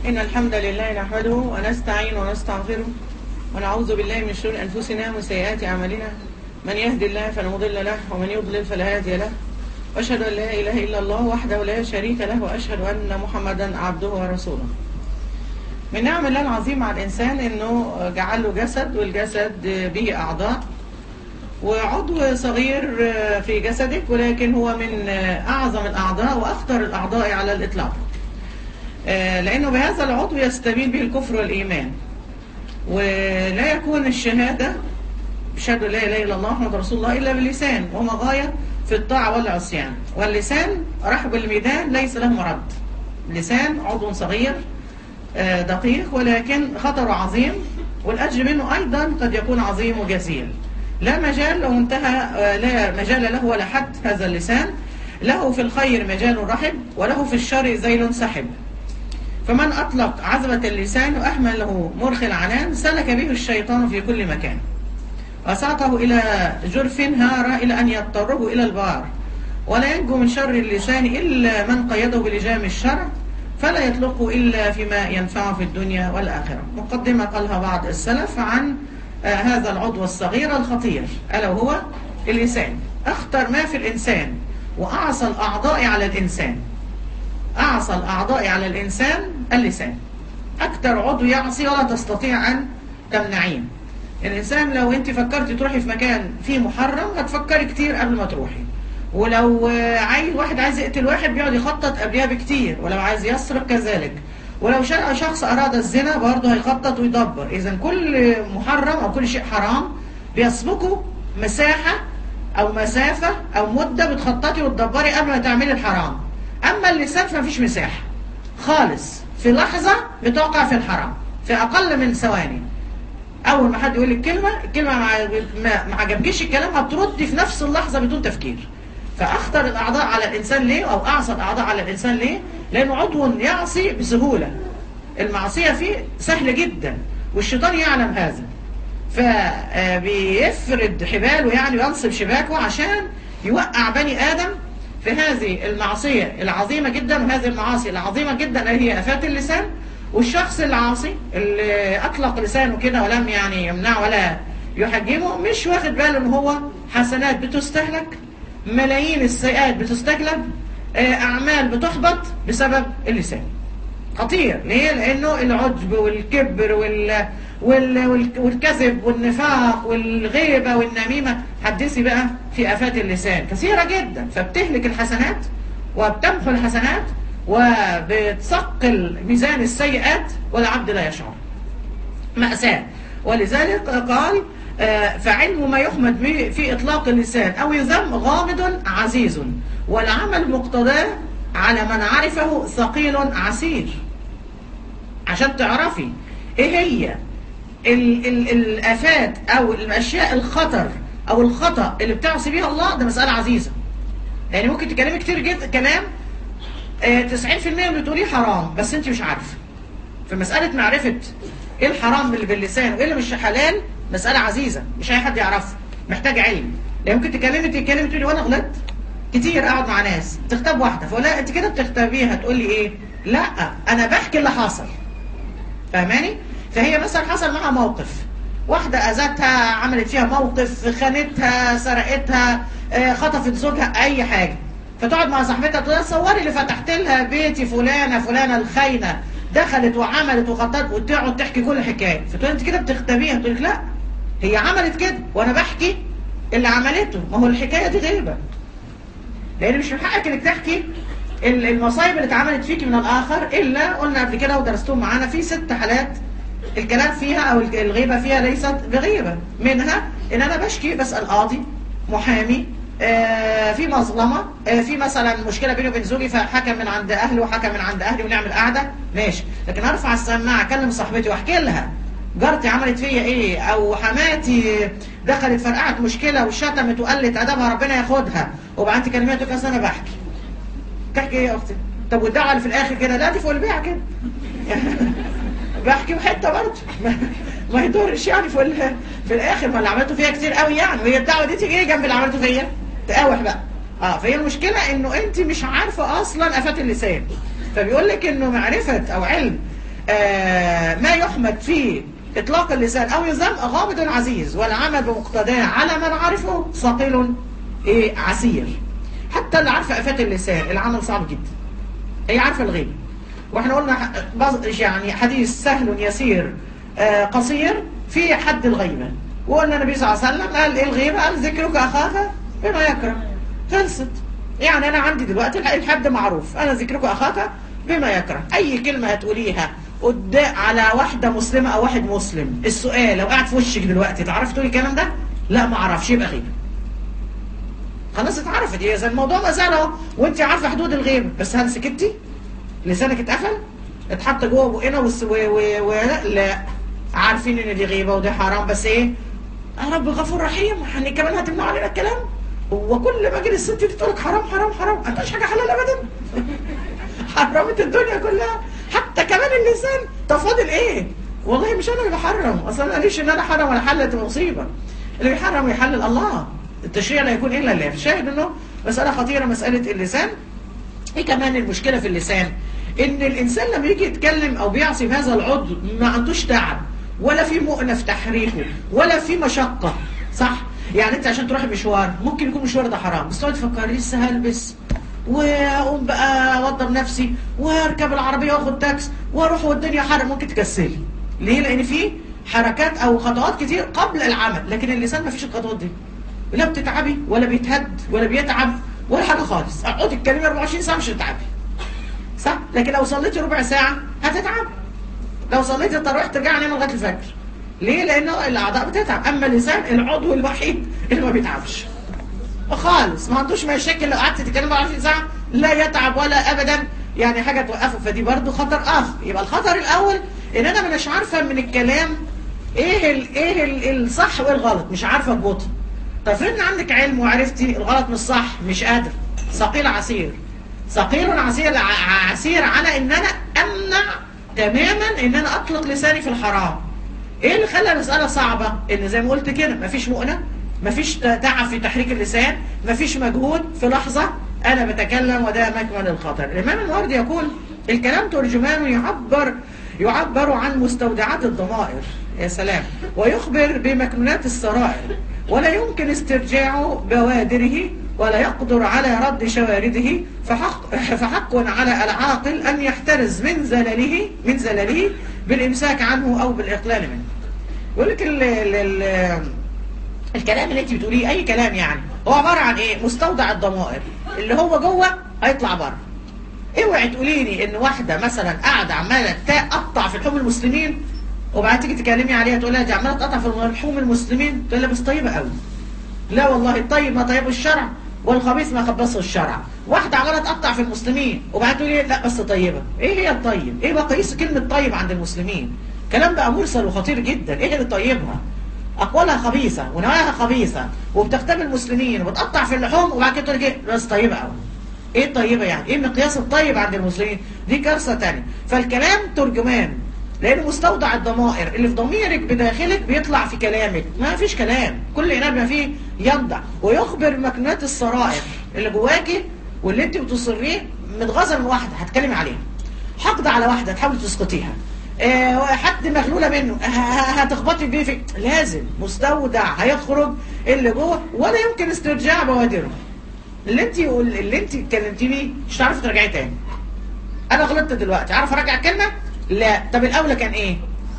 إن الحمد لله نحمده ونستعين ونستغفره ونعوذ بالله من شرور أنفسنا ومن سيئات أعمالنا من يهدي الله فلا مضل له ومن يضلل فلا هادي له وأشهد أن لا إله إلا الله وحده لا شريك له وأشهد أن محمدا عبده ورسوله من نعم الله العظيم على الإنسان إنه جعل له جسد والجسد به أعضاء وعضو صغير في جسدك ولكن هو من أعظم الأعضاء وأخطر الأعضاء على الإطلاق لأنه بهذا العضو يستبين به الكفر والإيمان ولا يكون الشهادة بشهادة لا إله إلا الله محمد رسول الله إلا باللسان وهما غاية في الطاعة والعصيان واللسان رحب الميدان ليس له مرد اللسان عضو صغير دقيق ولكن خطر عظيم والأجر منه أيضا قد يكون عظيم وجزيل لا مجال لو انتهى لا مجال له ولا حد هذا اللسان له في الخير مجال رحب وله في الشر ذيل سحب فمن أطلق عذبة اللسان وأحمل له مرخ العنان سلك به الشيطان في كل مكان وساقه إلى جرف هار إلى أن يضطره إلى البار ولا ينجو من شر اللسان إلا من قيده بلجام الشرع فلا يطلقه إلا فيما ينفعه في الدنيا والآخرة مقدمة قالها بعض السلف عن آه هذا العضو الصغير الخطير ألا وهو اللسان أخطر ما في الإنسان وأعصى الأعضاء على الإنسان أعصى الأعضاء على الإنسان اللسان أكثر عضو يعصي ولا تستطيع أن تمنعيه الإنسان لو أنت فكرتي تروحي في مكان فيه محرم هتفكري كتير قبل ما تروحي ولو عايز واحد عايز يقتل واحد بيقعد يخطط قبلها بكتير ولو عايز يسرق كذلك ولو شخص أراد الزنا برضه هيخطط ويدبر إذا كل محرم أو كل شيء حرام بيسبقه مساحة أو مسافة أو مدة بتخططي وتدبري قبل ما تعملي الحرام أما اللسان فمفيش مساحة خالص في لحظة بتوقع في الحرام في أقل من ثواني أول ما حد يقول لك كلمة الكلمة ما عجبكيش الكلام هتردي في نفس اللحظة بدون تفكير فأخطر الأعضاء على الإنسان ليه أو أعصى الأعضاء على الإنسان ليه لأنه عضو يعصي بسهولة المعصية فيه سهلة جدا والشيطان يعلم هذا فبيفرد حباله يعني وينصب شباكه عشان يوقع بني آدم في هذه المعصية العظيمة جدا وهذه المعاصي العظيمة جدا اللي هي آفات اللسان والشخص العاصي اللي أطلق لسانه كده ولم يعني يمنعه ولا يحجمه مش واخد باله ان هو حسنات بتستهلك ملايين السيئات بتستجلب أعمال بتحبط بسبب اللسان خطير ليه؟ لأنه العجب والكبر وال... وال... وال... والكذب والنفاق والغيبة والنميمة حدثي بقى في آفات اللسان كثيرة جدا فبتهلك الحسنات وبتمحو الحسنات وبتثقل ميزان السيئات والعبد لا يشعر مأساة ولذلك قال فعلم ما يحمد في إطلاق اللسان أو يذم غامض عزيز والعمل مقتضاه على من عرفه ثقيل عسير عشان تعرفي ايه هي ال ال الآفات أو الأشياء الخطر أو الخطأ اللي بتعصي بيها الله ده مسألة عزيزة يعني ممكن تكلمي كتير جدا كلام آه 90% اللي بتقوليه حرام بس انت مش عارفه في مسألة معرفة ايه الحرام اللي باللسان وايه اللي مش حلال مسألة عزيزة مش اي حد يعرفها محتاج علم لان ممكن تكلمي تتكلمي تقولي وانا غلطت كتير اقعد مع ناس تختب واحدة فقول لها انت كده بتختبيها تقول لي ايه لا انا بحكي اللي حصل فاهماني فهي مثلا حصل معها موقف واحدة اذتها عملت فيها موقف خانتها سرقتها خطفت زوجها اي حاجة فتقعد مع صاحبتها تقول لها صوري اللي فتحت لها بيتي فلانة فلانة الخاينة دخلت وعملت وخططت وتقعد تحكي كل الحكايه فتقول انت كده بتختبيها تقول لك لا هي عملت كده وانا بحكي اللي عملته ما هو الحكايه دي غيبه لان مش من حقك انك تحكي المصايب اللي اتعملت فيكي من الاخر الا قلنا قبل كده ودرستهم معانا في ست حالات الكلام فيها او الغيبه فيها ليست بغيبه منها ان انا بشكي بسال قاضي محامي آه في مظلمة آه في مثلا مشكلة بيني وبين زوجي فحكم من عند أهله وحكم من عند أهلي ونعمل قعدة ماشي لكن أرفع السماعة أكلم صاحبتي وأحكي لها جارتي عملت فيا إيه أو حماتي دخلت فرقعت مشكلة وشتمت وقلت أدبها ربنا ياخدها وبعدين كلمات تقول أنا بحكي تحكي إيه يا أختي طب والدعوة اللي في الآخر كده لا دي فوق البيع كده بحكي وحتة برضه ما يضرش يعني في في الاخر ما اللي عملته فيها كتير قوي يعني وهي الدعوه دي تيجي جنب اللي عملته فيا تقاوح بقى اه فهي المشكله انه انت مش عارفه اصلا افات اللسان فبيقول لك انه معرفه او علم آه ما يحمد في إطلاق اللسان أو يذم غامض عزيز والعمل بمقتضاه على من عرفه ثقيل إيه عسير حتى اللي عارفة آفات اللسان العمل صعب جدا هي عارفة الغيب واحنا قلنا بعض يعني حديث سهل يسير آه قصير في حد الغيبة وقلنا النبي صلى الله عليه وسلم قال ايه الغيبة قال ذكرك أخاك بما يكره خلصت يعني أنا عندي دلوقتي الحد معروف أنا ذكرك أخاك بما يكره أي كلمة هتقوليها قدام على واحدة مسلمة أو واحد مسلم السؤال لو قاعد في وشك دلوقتي تعرف تقولي الكلام ده؟ لا ما اعرفش يبقى غيبة خلاص اتعرفت هي زي الموضوع ما زال اهو وانت عارفه حدود الغيبه بس هل سكتي؟ لسانك اتقفل؟ اتحط جوه بقنا وس... و... و... و... لا عارفين ان دي غيبه ودي حرام بس ايه؟ يا رب غفور رحيم يعني كمان هتمنع علينا الكلام؟ وكل ما اجي الست دي تقول لك حرام حرام حرام ما حاجه حلال ابدا حرمت الدنيا كلها حتى كمان اللسان طب فاضل ايه؟ والله مش انا اللي بحرم اصلا ماليش ان انا حرم ولا حلت مصيبه اللي بيحرم ويحلل الله التشريع لا يكون الا الله شاهد انه مساله خطيره مساله اللسان ايه كمان المشكله في اللسان ان الانسان لما يجي يتكلم او بيعصي بهذا العضو ما عندوش تعب ولا في مؤنه في تحريكه ولا في مشقه صح يعني انت عشان تروح مشوار ممكن يكون مشوار ده حرام بس تقعد تفكر لسه هلبس واقوم بقى اوضب نفسي واركب العربيه واخد تاكس واروح والدنيا حر ممكن تكسلي ليه لان في حركات او خطوات كتير قبل العمل لكن اللسان ما فيش الخطوات دي لا بتتعبي ولا بيتهد ولا بيتعب ولا حاجه خالص اقعدي تتكلمي 24 ساعه مش هتتعبي صح لكن لو صليتي ربع ساعه هتتعب لو صليتي التراويح ترجعي نايمه لغايه الفجر ليه لانه الاعضاء بتتعب اما اللسان العضو الوحيد اللي ما بيتعبش خالص ما عندوش مشاكل لو قعدت تتكلم 24 ساعه لا يتعب ولا ابدا يعني حاجه توقفه فدي برضو خطر اخر يبقى الخطر الاول ان انا مش عارفه من الكلام ايه ال ايه ال الصح وايه الغلط مش عارفه اضبطه طب افرض عندك علم وعرفتي الغلط مش صح مش قادر ثقيل عسير ثقيل عسير عسير على ان انا امنع تماما ان انا اطلق لساني في الحرام ايه اللي خلى المساله صعبه ان زي ما قلت كده مفيش مؤنه مفيش تعب في تحريك اللسان مفيش مجهود في لحظه انا بتكلم وده مكمن الخطر الامام الوردي يقول الكلام ترجمان يعبر يعبر عن مستودعات الضمائر يا سلام ويخبر بمكنونات السرائر ولا يمكن استرجاع بوادره ولا يقدر على رد شوارده فحق, فحق على العاقل أن يحترز من زلله من زلله بالإمساك عنه أو بالإقلال منه يقول لك ال ال ال الكلام اللي انت بتقوليه أي كلام يعني هو عبارة عن إيه مستودع الضمائر اللي هو جوه هيطلع بره اوعي تقولي لي ان واحده مثلا قاعده عماله تقطع في لحوم المسلمين وبعد تيجي تكلمي عليها تقول لها دي عماله تقطع في لحوم المسلمين تقول لها بس طيبه قوي لا والله الطيب ما طيبه الشرع والخبيث ما خبثه الشرع واحده عماله تقطع في المسلمين وبعد تقول لي لا بس طيبه ايه هي الطيب ايه مقاييس كلمه طيب عند المسلمين كلام بقى مرسل وخطير جدا ايه اللي طيبها اقوالها خبيثه ونواياها خبيثه وبتغتاب المسلمين وبتقطع في اللحوم وبعد كده تقول لك بس طيبه قوي ايه الطيبه يعني ايه مقياس الطيب عند المسلمين دي كارثه ثانيه فالكلام ترجمان لان مستودع الضمائر اللي في ضميرك بداخلك بيطلع في كلامك ما فيش كلام كل اناء ما فيه ينضع ويخبر مكنونات السرائر اللي جواكي واللي انت بتصريه متغاظه من واحده هتكلمي عليها حقد على واحده تحاولي تسقطيها اه حد مغلوله منه هتخبطي بيه في لازم مستودع هيخرج اللي جوه ولا يمكن استرجاع بوادره اللي انت اللي انت اتكلمتي بيه مش هتعرفي ترجعي تاني انا غلطت دلوقتي اعرف ارجع كلمه لا طب الاولى كان ايه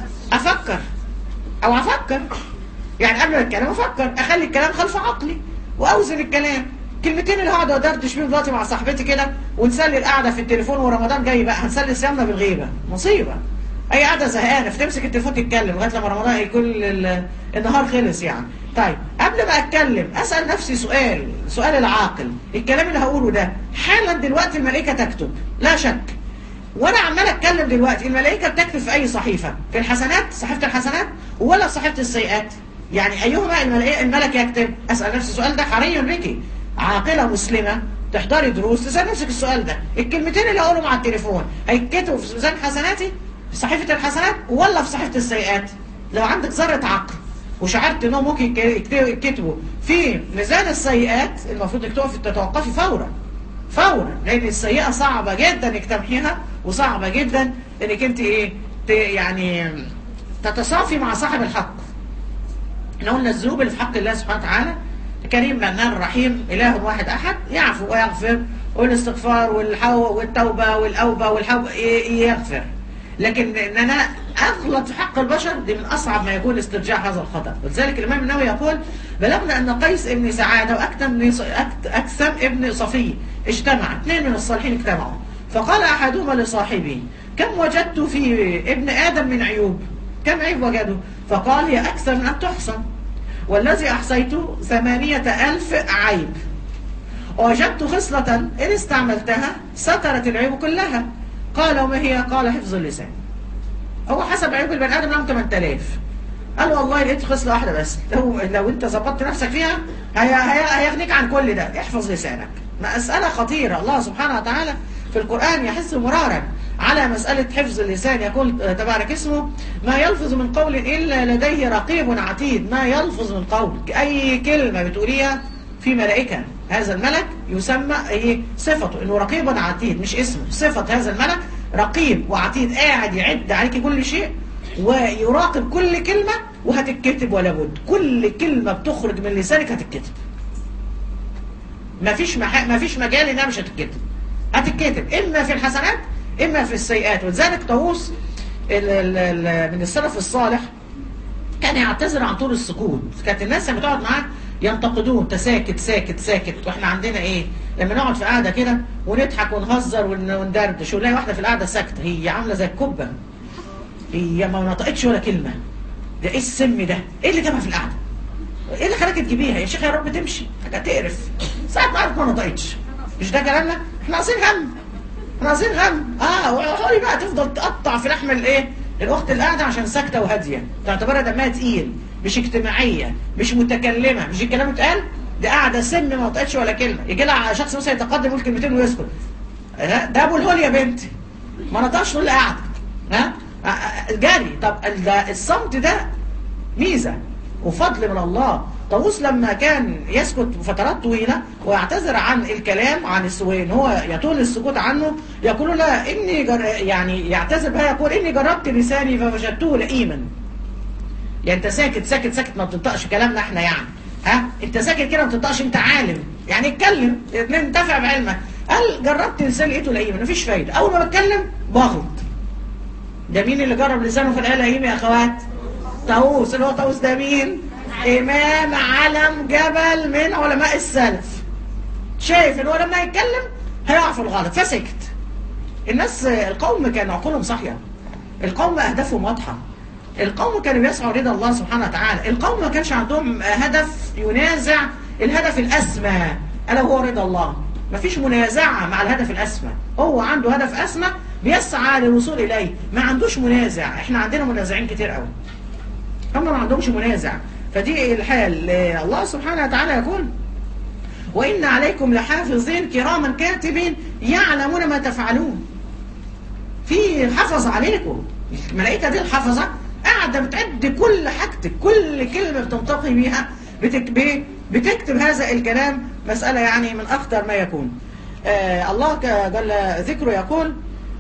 افكر او افكر يعني قبل الكلام افكر اخلي الكلام خلف عقلي واوزن الكلام كلمتين اللي هقعد ادردش بيهم دلوقتي مع صاحبتي كده ونسلي القعده في التليفون ورمضان جاي بقى هنسلي صيامنا بالغيبه مصيبه اي قاعده زهقانه فتمسك التليفون تتكلم لغايه لما رمضان يكون النهار خلص يعني طيب قبل ما اتكلم اسال نفسي سؤال سؤال العاقل الكلام اللي هقوله ده حالا دلوقتي الملائكه تكتب لا شك وانا عمال اتكلم دلوقتي الملائكه بتكتب في اي صحيفه في الحسنات صحيفه الحسنات ولا في صحيفه السيئات يعني ايهما الملك يكتب اسال نفسي السؤال ده حري بك عاقله مسلمه تحضري دروس تسال نفسك السؤال ده الكلمتين اللي هقولهم على التليفون هيتكتبوا في ميزان حسناتي في صحيفه الحسنات ولا في صحيفه السيئات لو عندك ذره عقل وشعرت انهم ممكن يكتبوا في ميزان السيئات المفروض انك تقفي تتوقفي فورا فورا لان السيئه صعبه جدا انك تمحيها وصعبه جدا انك انت ايه ت- يعني تتصافي مع صاحب الحق احنا قلنا الذنوب اللي في حق الله سبحانه وتعالى كريم منان رحيم اله واحد احد يعفو ويغفر والاستغفار والحو والتوبه والاوبه والحوبه ي- يغفر لكن ان انا اغلط في حق البشر دي من اصعب ما يكون استرجاع هذا الخطا ولذلك الامام النووي يقول بلغنا ان قيس ابن سعاده واكتم بن ص- أكت- اكثم ابن صفي اجتمع اثنين من الصالحين اجتمعوا فقال احدهما لصاحبه كم وجدت في ابن ادم من عيوب كم عيب وجده فقال هي اكثر من ان تحصى والذي احصيته ثمانية ألف عيب ووجدت خصلة إن استعملتها سترت العيوب كلها قال وما هي قال حفظ اللسان هو حسب عيوب البني آدم لهم 8000 قال والله لقيت خصلة واحدة بس لو لو أنت ظبطت نفسك فيها هي هي هيغنيك عن كل ده احفظ لسانك مسألة خطيرة الله سبحانه وتعالى في القرآن يحث مرارا على مسألة حفظ اللسان يقول آه، تبارك اسمه ما يلفظ من قول إلا لديه رقيب عتيد ما يلفظ من قول أي كلمة بتقوليها في ملائكة هذا الملك يسمى ايه صفته انه رقيب عتيد مش اسمه صفة هذا الملك رقيب وعتيد قاعد يعد عليك كل شيء ويراقب كل كلمة وهتتكتب ولا بد كل كلمة بتخرج من لسانك هتتكتب مفيش مح... مفيش مجال انها مش هتتكتب هتتكتب اما في الحسنات اما في السيئات ولذلك طاووس ال... ال... ال... من السلف الصالح كان يعتذر عن طول السكوت كانت الناس لما تقعد معاه ينتقدوه انت ساكت ساكت ساكت واحنا عندنا ايه لما نقعد في قعده كده ونضحك ونهزر ون- وندردش ونلاقي واحده في القعده ساكته هي عامله زي الكبه هي ما نطقتش ولا كلمه ده ايه السم ده ايه اللي جابها في القعده ايه اللي خلاك تجيبيها يا شيخ يا رب تمشي حاجه تقرف ساعه ما قعدت ما نطقتش مش ده كلامنا احنا عايزين هم احنا عايزين هم اه وحوري بقى تفضل تقطع في لحم الايه الاخت اللي قاعده عشان ساكته وهاديه تعتبرها دمها تقيل مش اجتماعيه مش متكلمه مش الكلام اتقال دي قاعده سم ما نطقتش ولا كلمه يجي لها شخص مثلا يتقدم يقول كلمتين ويسكت ها، ده ابو الهول يا بنتي ما نطقش تقول قاعده ها آه، آه، جري طب ال- ده الصمت ده ميزة وفضل من الله طاووس لما كان يسكت فترات طويلة ويعتذر عن الكلام عن السوين هو يطول السكوت عنه يقول لا إني جر... يعني يعتذر بها يقول إني جربت لساني فوجدته لئيما يعني انت ساكت ساكت ساكت ما بتنطقش كلامنا احنا يعني ها انت ساكت كده ما بتنطقش انت عالم يعني اتكلم انتفع بعلمك قال جربت لساني لقيته لئيما مفيش فايده اول ما بتكلم بغلط ده مين اللي جرب لسانه في الآلة هيم يا أخوات طاووس اللي هو طاووس ده مين إمام علم جبل من علماء السلف شايف إن هو لما يتكلم هيقع في الغلط فسكت الناس القوم كانوا عقولهم صاحية القوم أهدافهم واضحة القوم كانوا بيسعوا رضا الله سبحانه وتعالى القوم ما كانش عندهم هدف ينازع الهدف الأسمى ألا هو رضا الله مفيش منازعة مع الهدف الأسمى هو عنده هدف أسمى بيسعى للوصول إليه ما عندوش منازع احنا عندنا منازعين كتير قوي هم ما عندهمش منازع فدي الحال الله سبحانه وتعالى يقول وإن عليكم لحافظين كراما كاتبين يعلمون ما تفعلون في حفظ عليكم الملائكة دي الحفظة قاعدة بتعد كل حاجتك كل كلمة بتنطقي بيها بتكتب بتكتب هذا الكلام مسألة يعني من أخطر ما يكون آه الله جل ذكره يقول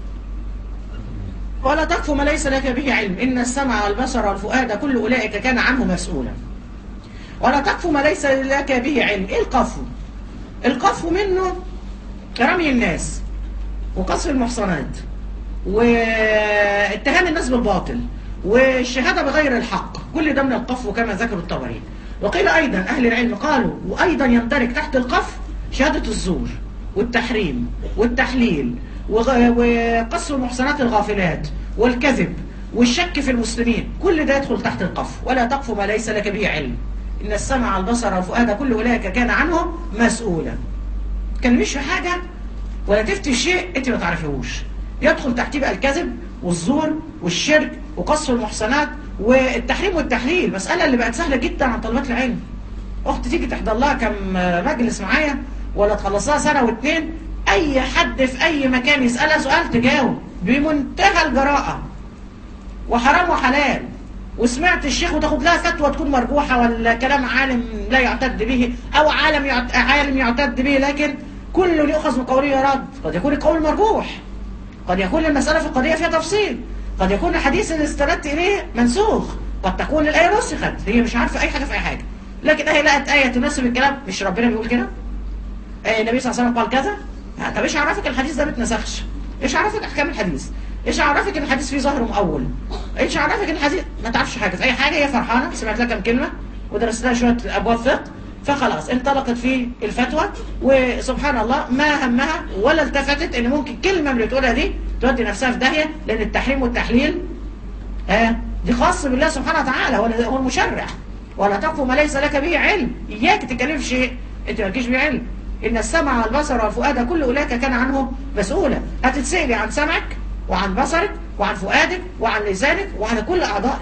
ولا تقف ما ليس لك به علم إن السمع والبصر والفؤاد كل أولئك كان عنه مسؤولا ولا تقف ما ليس لك به علم إيه القفو القفو منه رمي الناس وقصف المحصنات واتهام الناس بالباطل والشهادة بغير الحق كل ده من القفو كما ذكر الطبري وقيل أيضا أهل العلم قالوا وأيضا يندرج تحت القفو شهادة الزور والتحريم والتحليل وقصف المحصنات الغافلات والكذب والشك في المسلمين كل ده يدخل تحت القفو ولا تقف ما ليس لك به علم إن السمع والبصر والفؤاد كل أولئك كان عنه مسؤولا كان مش في حاجة ولا تفتي شيء انت ما تعرفيهوش يدخل تحتيه بقى الكذب والزور والشرك وقصف المحصنات والتحريم والتحليل مسألة اللي بقت سهلة جدا عن طلبات العلم أخت تيجي تحضر لها كم مجلس معايا ولا تخلصها سنة واتنين أي حد في أي مكان يسألها سؤال تجاوب بمنتهى الجراءة وحرام وحلال وسمعت الشيخ وتاخد لها فتوى تكون مرجوحة ولا كلام عالم لا يعتد به أو عالم يعت... عالم يعتد به لكن كل يؤخذ من قوله رد قد يكون القول مرجوح قد يكون المسألة في القضية فيها تفصيل قد يكون الحديث اللي استندت اليه منسوخ قد تكون الايه نسخت هي مش عارفه اي حاجه في اي حاجه لكن هي لقت ايه تناسب الكلام مش ربنا بيقول كده آه النبي صلى الله عليه وسلم قال كذا آه، طب ايش عرفك الحديث ده ما اتنسخش ايش عرفك احكام الحديث ايش عرفك ان الحديث فيه ظاهر ومؤول ايش عرفك ان الحديث ما تعرفش حاجه في اي حاجه هي فرحانه سمعت لها كم كلمه ودرست لها شويه ابواب فقه فخلاص انطلقت في الفتوى وسبحان الله ما همها ولا التفتت ان ممكن كلمه من اللي تقولها دي تودي نفسها في داهيه لان التحريم والتحليل آه دي خاص بالله سبحانه وتعالى هو هو المشرع ولا تقف ما ليس لك به علم اياك تتكلم في شيء انت مالكيش به علم ان السمع والبصر والفؤاد كل اولئك كان عنه مسؤولا هتتسالي عن سمعك وعن بصرك وعن فؤادك وعن لسانك وعن كل اعضائك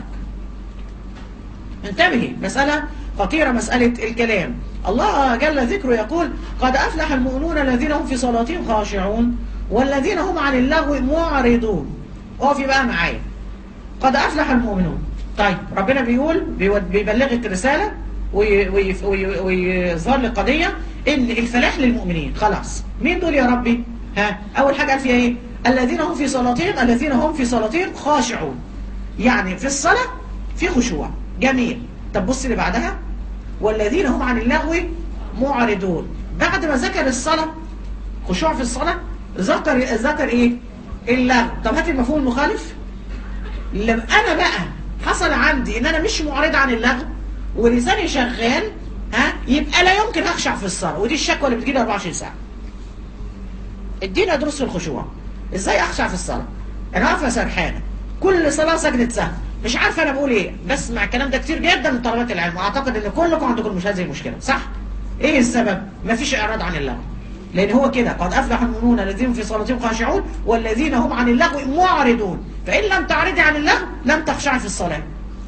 انتبهي مسألة خطيرة مسألة الكلام الله جل ذكره يقول قد أفلح المؤمنون الذين هم في صلاتهم خاشعون والذين هم عن اللغو معرضون اقفي بقى معايا قد أفلح المؤمنون طيب ربنا بيقول بيود- بيبلغك رسالة وي- وي- وي- ويظهر لك قضية ان الفلاح للمؤمنين خلاص مين دول يا ربي ها اول حاجة قال فيها ايه الذين هم في صلاتهم الذين هم في صلاتهم خاشعون يعني في الصلاة في خشوع جميل طب بص اللي بعدها والذين هم عن اللغو معرضون بعد ما ذكر الصلاة خشوع في الصلاة ذكر ذكر ايه اللغو طب هات المفهوم المخالف لما انا بقى حصل عندي ان انا مش معرض عن اللغو ولساني شغال ها يبقى لا يمكن اخشع في الصلاه ودي الشكوى اللي بتجيلي 24 ساعه ادينا دروس في الخشوع ازاي اخشع في الصلاه انا واقفه سرحانه كل صلاه سجدة سهو مش عارفه انا بقول ايه بسمع الكلام ده كتير جدا من طلبات العلم واعتقد ان كلكم عندكم مش هذه المشكله صح ايه السبب مفيش اعراض عن اللغو لان هو كده قد افلح المؤمنون الذين في صلاتهم خاشعون والذين هم عن اللغو معرضون فان لم تعرضي عن اللغو لم تخشعي في الصلاه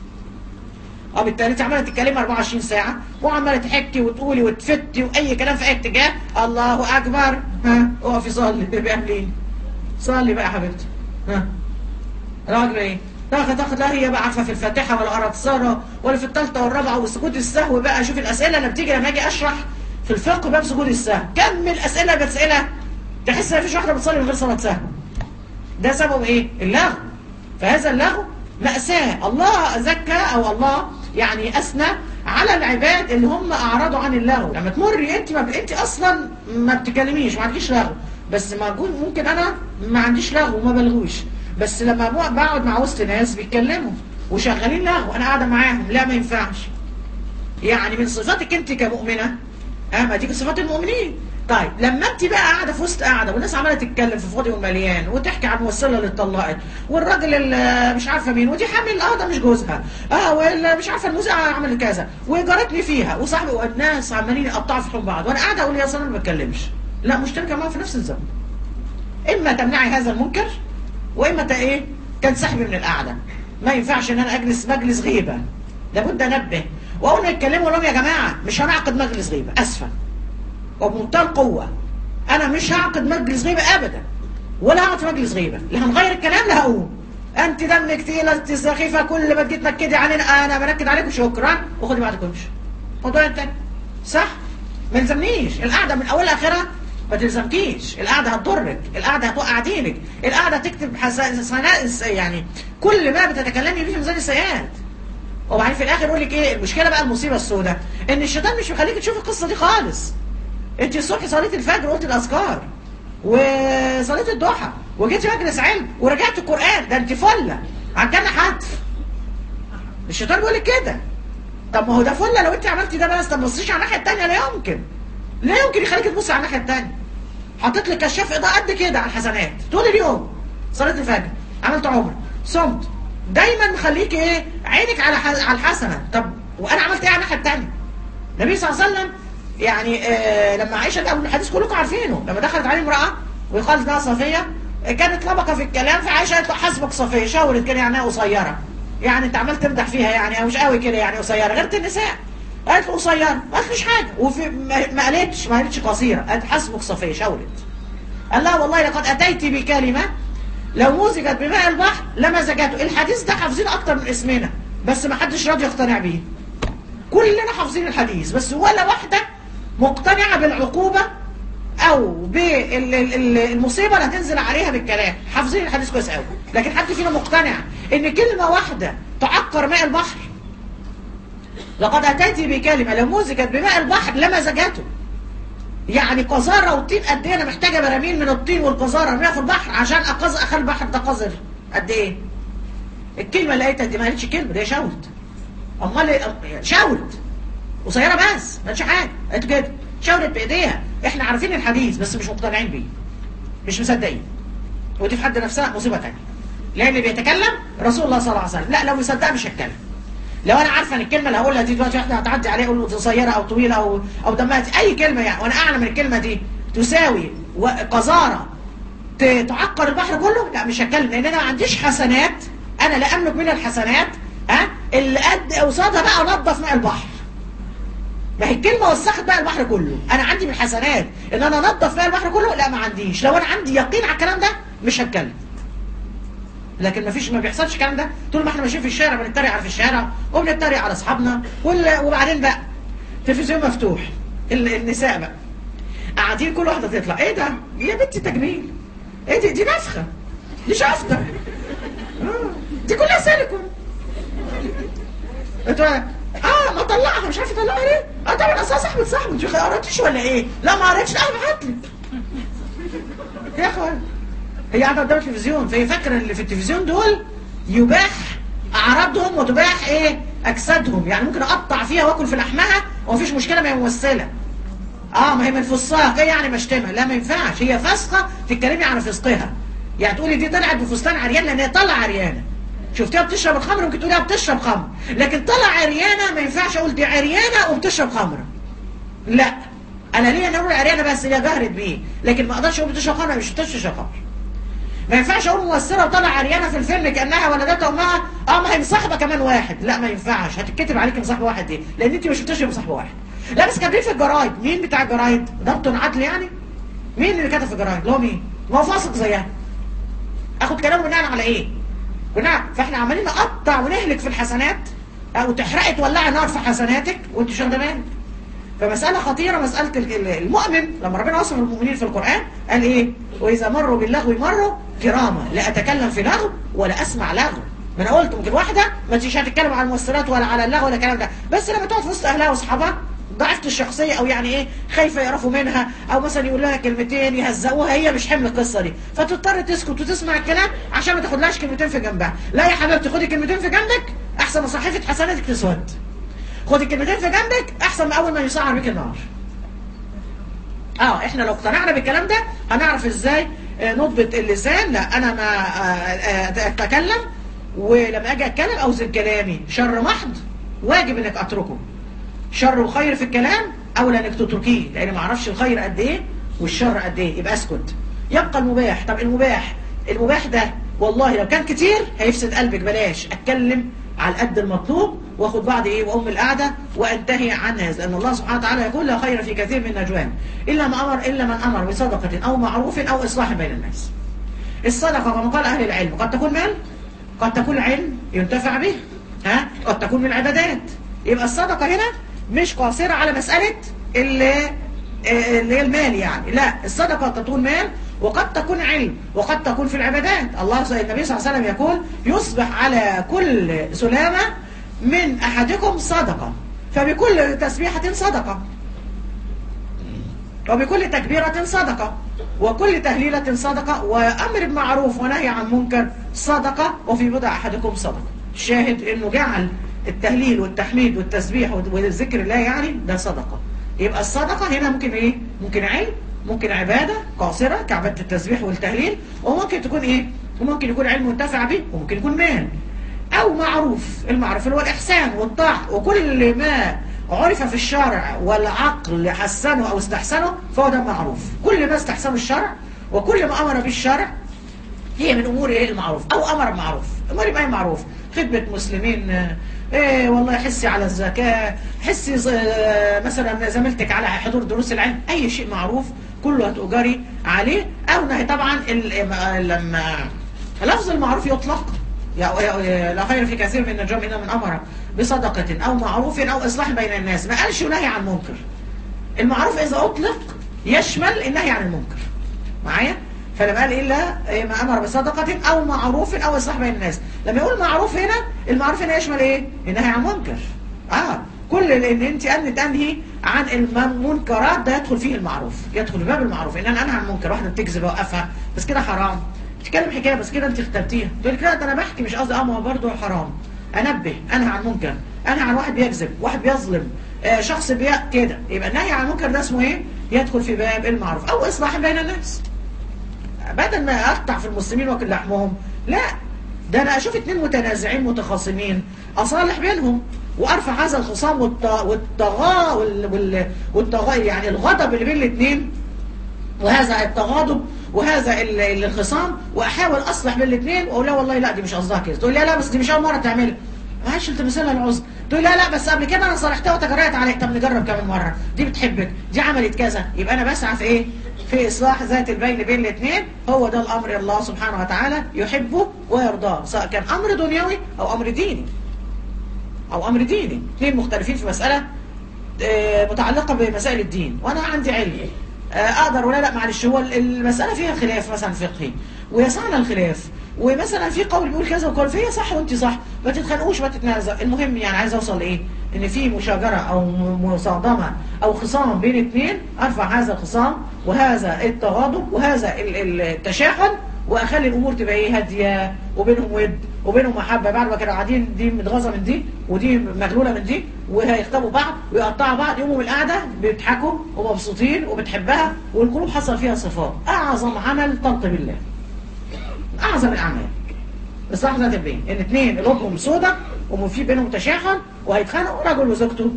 اه بالتالي انت عماله تتكلمي 24 ساعه وعماله تحكي وتقولي وتفتي واي كلام في اي اتجاه الله اكبر ها اقفي صلي باهلين صلي بقى يا حبيبتي ها راجل ايه تاخد تاخد لا هي بقى عارفه في الفاتحه ولا قرات ساره ولا في الثالثه والرابعه والسجود السهو بقى شوف الاسئله اللي بتيجي لما اجي اشرح في الفقه باب سجود السهو كم الاسئله اللي بتسالها تحس ان مفيش واحده بتصلي من غير صلاه سهو ده سبب ايه اللغو فهذا اللغو مأساة الله زكى او الله يعني اثنى على العباد اللي هم اعرضوا عن اللغو لما تمري انت ما ب... انت اصلا ما بتتكلميش ما عندكيش لغو بس موجود ممكن انا ما عنديش لغو وما بلغوش بس لما بق- بقعد مع وسط ناس بيتكلموا وشغالين لغو انا قاعده معاهم لا ما ينفعش يعني من صفاتك انت كمؤمنه اه ما دي صفات المؤمنين طيب لما انت بقى قاعده في وسط قاعده والناس عماله تتكلم في فاضي ومليان وتحكي عن الممثله اللي اتطلقت والراجل اللي مش عارفه مين ودي حامل اه ده مش جوزها اه ولا مش عارفه المذيعه عملت كذا وجارتني فيها وصاحبي والناس عمالين يقطعوا في حب بعض وانا قاعده اقول يا صنم ما بتكلمش لا مشتركه معاهم في نفس الذنب اما تمنعي هذا المنكر واما ت- ايه تنسحبي من القعده ما ينفعش ان انا اجلس مجلس غيبه لابد انبه واول ما يتكلموا لهم يا جماعه مش هنعقد مجلس غيبه اسفه وبمنتهى القوه انا مش هعقد مجلس غيبه ابدا ولا هقعد في مجلس غيبه لا هنغير الكلام لا هقوم انت دمك تقيله انت سخيفه كل ما تجي تنكدي علينا انا بنكد عليكم شكرا وخدي بعضك وامشي موضوع انتهى صح ما يلزمنيش القعده من اولها لاخرها ما تلزمكيش القعده هتضرك القعده هتوقع دينك القعده تكتب حسنات يعني كل ما بتتكلمي فيه في ميزان السيئات وبعدين في الاخر يقول لك ايه المشكله بقى المصيبه السوداء ان الشيطان مش مخليك تشوفي القصه دي خالص انت الصبح صليت الفجر وقلت الاذكار وصليت الضحى وجيت مجلس علم ورجعت القران ده انت فله عجلنا حتف الشيطان بيقول لك كده طب ما هو ده فله لو انت عملتي ده بس طب ما تبصيش على الناحيه الثانيه لا يمكن لا يمكن يخليك تبصي على الناحيه الثانيه حطيت لك كشاف اضاءه قد كده على الحسنات طول اليوم صليت الفجر عملت عمره صمت دايما مخليك ايه عينك على ح- على الحسنه طب وانا عملت ايه على الناحيه الثانيه النبي صلى الله عليه وسلم يعني آه لما عائشه ده الحديث كلكم عارفينه لما دخلت عليه امراه ويقال انها صفيه آه، كانت لبقه في الكلام فعائشه قالت له حسبك صفيه شاورت كده يعني قصيره يعني انت عمال تمدح فيها يعني او مش قوي كده يعني قصيره غيرت النساء قالت له قصيره ما قالتلوش حاجه وفي ما ما قالتش ما قالتش قصيره قالت حسبك صفيه شاورت قال لها والله لقد اتيت بكلمه لو مزجت بماء البحر لمزجته الحديث ده حافظين اكتر من اسمنا بس ما حدش راضي يقتنع بيه كلنا حافظين الحديث بس ولا واحده مقتنعه بالعقوبه او بالمصيبه اللي هتنزل عليها بالكلام حافظين الحديث كويس قوي لكن حد فينا مقتنع ان كلمه واحده تعكر ماء البحر لقد اتيت بكلمه لو مزجت بماء البحر لمزجته يعني قذاره والطين قد ايه انا محتاجه براميل من الطين والقذاره ارميها في البحر عشان اقذ اخلي البحر ده قذر قد ايه الكلمه اللي لقيتها دي ما قالتش كلمه دي شاورت امال إيه؟ شاورت قصيره بس ما قالتش حاجه قالت كده شاورت بايديها احنا عارفين الحديث بس مش مقتنعين بيه مش مصدقين ودي في حد نفسها مصيبه ثانيه لان اللي بيتكلم رسول الله صلى الله عليه وسلم لا لو مصدق مش هتكلم لو انا عارفه ان الكلمه اللي هقولها دي دلوقتي واحده هتعدي عليها اقول له قصيره او طويله او او دمها تقيل، اي كلمه يعني وانا اعلم ان الكلمه دي تساوي و- قذاره ت- تعكر البحر كله لا مش هتكلم لان انا ما عنديش حسنات انا لا املك من الحسنات ها اللي قد قصادها بقى انضف ماء البحر ما هي الكلمه وسخت بقى البحر كله انا عندي من الحسنات ان انا انضف ماء البحر كله لا ما عنديش لو انا عندي يقين على الكلام ده مش هتكلم لكن ما فيش ما بيحصلش الكلام ده طول ما احنا ماشيين في الشارع بنتريق على في الشارع وبنتريق على اصحابنا وال- وبعدين بقى التلفزيون مفتوح ال- النساء بقى قاعدين كل واحده تطلع ايه ده يا بنتي تجميل ايه دي دي نفخه دي شفطه آه، دي كلها سيليكون انتوا اه ما طلعها مش عارفه اطلعها ليه؟ اه طبعا اصل صاحبه صاحبه انت ما قريتيش ولا ايه؟ لا ما قريتش لا ابعت لي يا اخوان هي قاعده قدام التلفزيون فهي فاكره اللي في التلفزيون دول يباح اعراضهم وتباح ايه؟ اجسادهم يعني ممكن اقطع فيها واكل في لحمها ومفيش مشكله ما هي ممثله اه ما هي من فساق ايه يعني مشتمه لا ما ينفعش هي فاسقه تتكلمي عن فسقها يعني تقولي دي طلعت بفستان عريان لان هي طالعه عريانه شفتيها بتشرب الخمر ممكن تقوليها بتشرب خمر لكن طلع عريانه ما ينفعش اقول دي عريانه وبتشرب خمره لا انا ليه انا اقول عريانه بس هي جهرت بيه لكن ما اقدرش اقول بتشرب خمر مش بتشرب خمر ما ينفعش اقول ممثله وطلع عريانه في الفيلم كانها ولدت امها اه ما هي مصاحبه كمان واحد لا ما ينفعش هتتكتب عليك مصاحبه واحد دي لان انت مش بتشرب مصاحبه واحد لا بس كاتبين في الجرايد مين بتاع الجرايد ضبط عدل يعني مين اللي كتب في الجرايد اللي هو مين ما هو فاسق زيها اخد كلامه بناء على ايه بناء فاحنا عمالين نقطع ونهلك في الحسنات او تحرقي تولعي نار في حسناتك وانت مش واخده بالك فمسألة خطيرة مسألة ال- ال- المؤمن لما ربنا وصف المؤمنين في القرآن قال إيه؟ وإذا مروا باللغو مروا كراما لا أتكلم في لغو ولا أسمع لغو ما أنا قلت ممكن واحدة ما تجيش هتتكلم على الممثلات ولا على اللغو ولا الكلام ده بس لما تقعد في وسط أهلها وأصحابها ضعفت الشخصية أو يعني إيه خايفة يعرفوا منها أو مثلا يقول لها كلمتين يهزقوها هي مش حمل القصة دي فتضطر تسكت وتسمع الكلام عشان ما تاخدلهاش كلمتين في جنبها لا يا حبيبتي خدي كلمتين في جنبك أحسن ما صحيفة حسناتك تسود خدي كلمتين في جنبك أحسن من أول ما يسعر بيك النار اه احنا لو اقتنعنا بالكلام ده هنعرف ازاي آه، نضبط اللسان لا انا ما آه، آه، اتكلم ولما اجي اتكلم اوزن كلامي شر محض واجب انك اتركه شر وخير في الكلام اولى انك تتركيه لان ما اعرفش الخير قد ايه والشر قد ايه يبقى اسكت يبقى المباح طب المباح المباح ده والله لو كان كتير هيفسد قلبك بلاش اتكلم على قد المطلوب واخد بعض ايه واقوم من القعده وانتهي عن هذا لان الله سبحانه وتعالى يقول لا خير في كثير من نجواهم الا ما امر الا من امر بصدقه او معروف او اصلاح بين الناس الصدقه كما قال اهل العلم قد تكون مال قد تكون علم ينتفع به ها قد تكون من العبادات يبقى الصدقه هنا مش قاصره على مساله اللي اللي هي المال يعني لا الصدقه قد تكون مال وقد تكون علم وقد تكون في العبادات الله النبي صلى الله عليه وسلم يقول يصبح على كل سلامه من احدكم صدقه فبكل تسبيحه صدقه وبكل تكبيرة صدقة وكل تهليلة صدقة وأمر بمعروف ونهي عن منكر صدقة وفي بضع أحدكم صدقة الشاهد أنه جعل التهليل والتحميد والتسبيح والذكر الله يعني ده صدقة يبقى الصدقة هنا ممكن إيه؟ ممكن علم ممكن عبادة قاصرة كعبادة التسبيح والتهليل وممكن تكون إيه؟ وممكن يكون علم منتفع به وممكن يكون مال أو معروف المعروف اللي هو الإحسان والطاعة وكل ما عرف في الشرع والعقل حسنه أو استحسنه فهو ده معروف كل ما استحسنه الشرع وكل ما أمر به الشرع هي من أمور إيه المعروف أو أمر بمعروف أمر بأي معروف خدمة مسلمين آه، إيه والله حسي على الزكاة حسي ز- آه، مثلا زميلتك على حضور دروس العلم أي شيء معروف كله هتؤجري عليه أو نهي طبعا ال- ما- لما لفظ المعروف يطلق يا- يا- لا خير في كثير من النجوم إلا من أمر بصدقة أو معروف أو إصلاح بين الناس ما قالش نهي عن منكر المعروف إذا أطلق يشمل النهي عن المنكر معايا فلما قال الا ما امر بصدقه او معروف او اصلاح بين الناس لما يقول معروف هنا المعروف هنا يشمل ايه النهي عن منكر اه كل لان انت ان تنهي عن المنكرات ده يدخل فيه المعروف يدخل في باب المعروف ان انا انهى عن منكر واحده بتكذب اوقفها بس كده حرام تتكلم حكايه بس كده انت اخترتيها تقول لك لا ده انا بحكي مش قصدي اه ما هو برضه حرام انبه انهى عن منكر انهى عن واحد بيكذب واحد بيظلم آه شخص بي كده يبقى النهي عن المنكر ده اسمه ايه يدخل في باب المعروف او اصلاح بين الناس بدل ما اقطع في المسلمين واكل لحمهم لا ده انا اشوف اتنين متنازعين متخاصمين اصالح بينهم وارفع هذا الخصام والطغاء والطغاء يعني الغضب اللي بين الاثنين وهذا التغاضب وهذا الخصام واحاول اصلح بين الاثنين واقول لا والله لا دي مش قصدها كده تقول لي لا بس دي مش اول مره تعملها معلش انت مثلها العذر تقول لا لا بس قبل كده انا صالحتها وتجرأت عليك طب نجرب كمان مره دي بتحبك دي عملت كذا يبقى انا بسعى في ايه في اصلاح ذات البين بين الاثنين هو ده الامر الله سبحانه وتعالى يحبه ويرضاه سواء كان امر دنيوي او امر ديني او امر ديني اثنين مختلفين في مساله متعلقه بمسائل الدين وانا عندي علم اقدر ولا لا معلش هو المساله فيها خلاف مثلا فقهي ويسعنا الخلاف ومثلا في قول بيقول كذا وقول فيه صح وانت صح ما تتخانقوش ما تتنازع المهم يعني عايز اوصل لايه ان في مشاجره او مصادمه او خصام بين اثنين ارفع هذا الخصام وهذا التغاضب وهذا التشاحن واخلي الامور تبقى ايه هاديه وبينهم ود وبينهم محبه بعد ما كانوا قاعدين دي متغاظه من دي ودي مغلوله من دي وهيختبوا بعض ويقطعوا بعض يقوموا من القعده بيضحكوا ومبسوطين وبتحبها والقلوب حصل فيها صفات اعظم عمل تلقي بالله اعظم الاعمال اصلاح ذات البين ان اثنين قلوبهم سودة وفي بينهم تشاحن وهيتخانقوا رجل وزوجته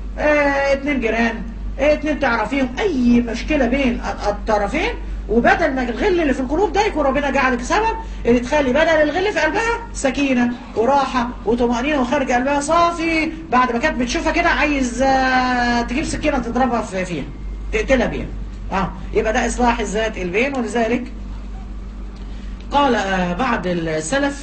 اه اثنين جيران اه اثنين تعرفيهم اي مشكله بين الطرفين وبدل ما الغل اللي في القلوب ده يكون ربنا جعل سبب اللي تخلي بدل الغل في قلبها سكينه وراحه وطمانينه وخارج قلبها صافي بعد ما كانت بتشوفها كده عايز اه تجيب سكينه تضربها فيها تقتلها بيها اه يبقى ده اصلاح الذات البين ولذلك قال بعض السلف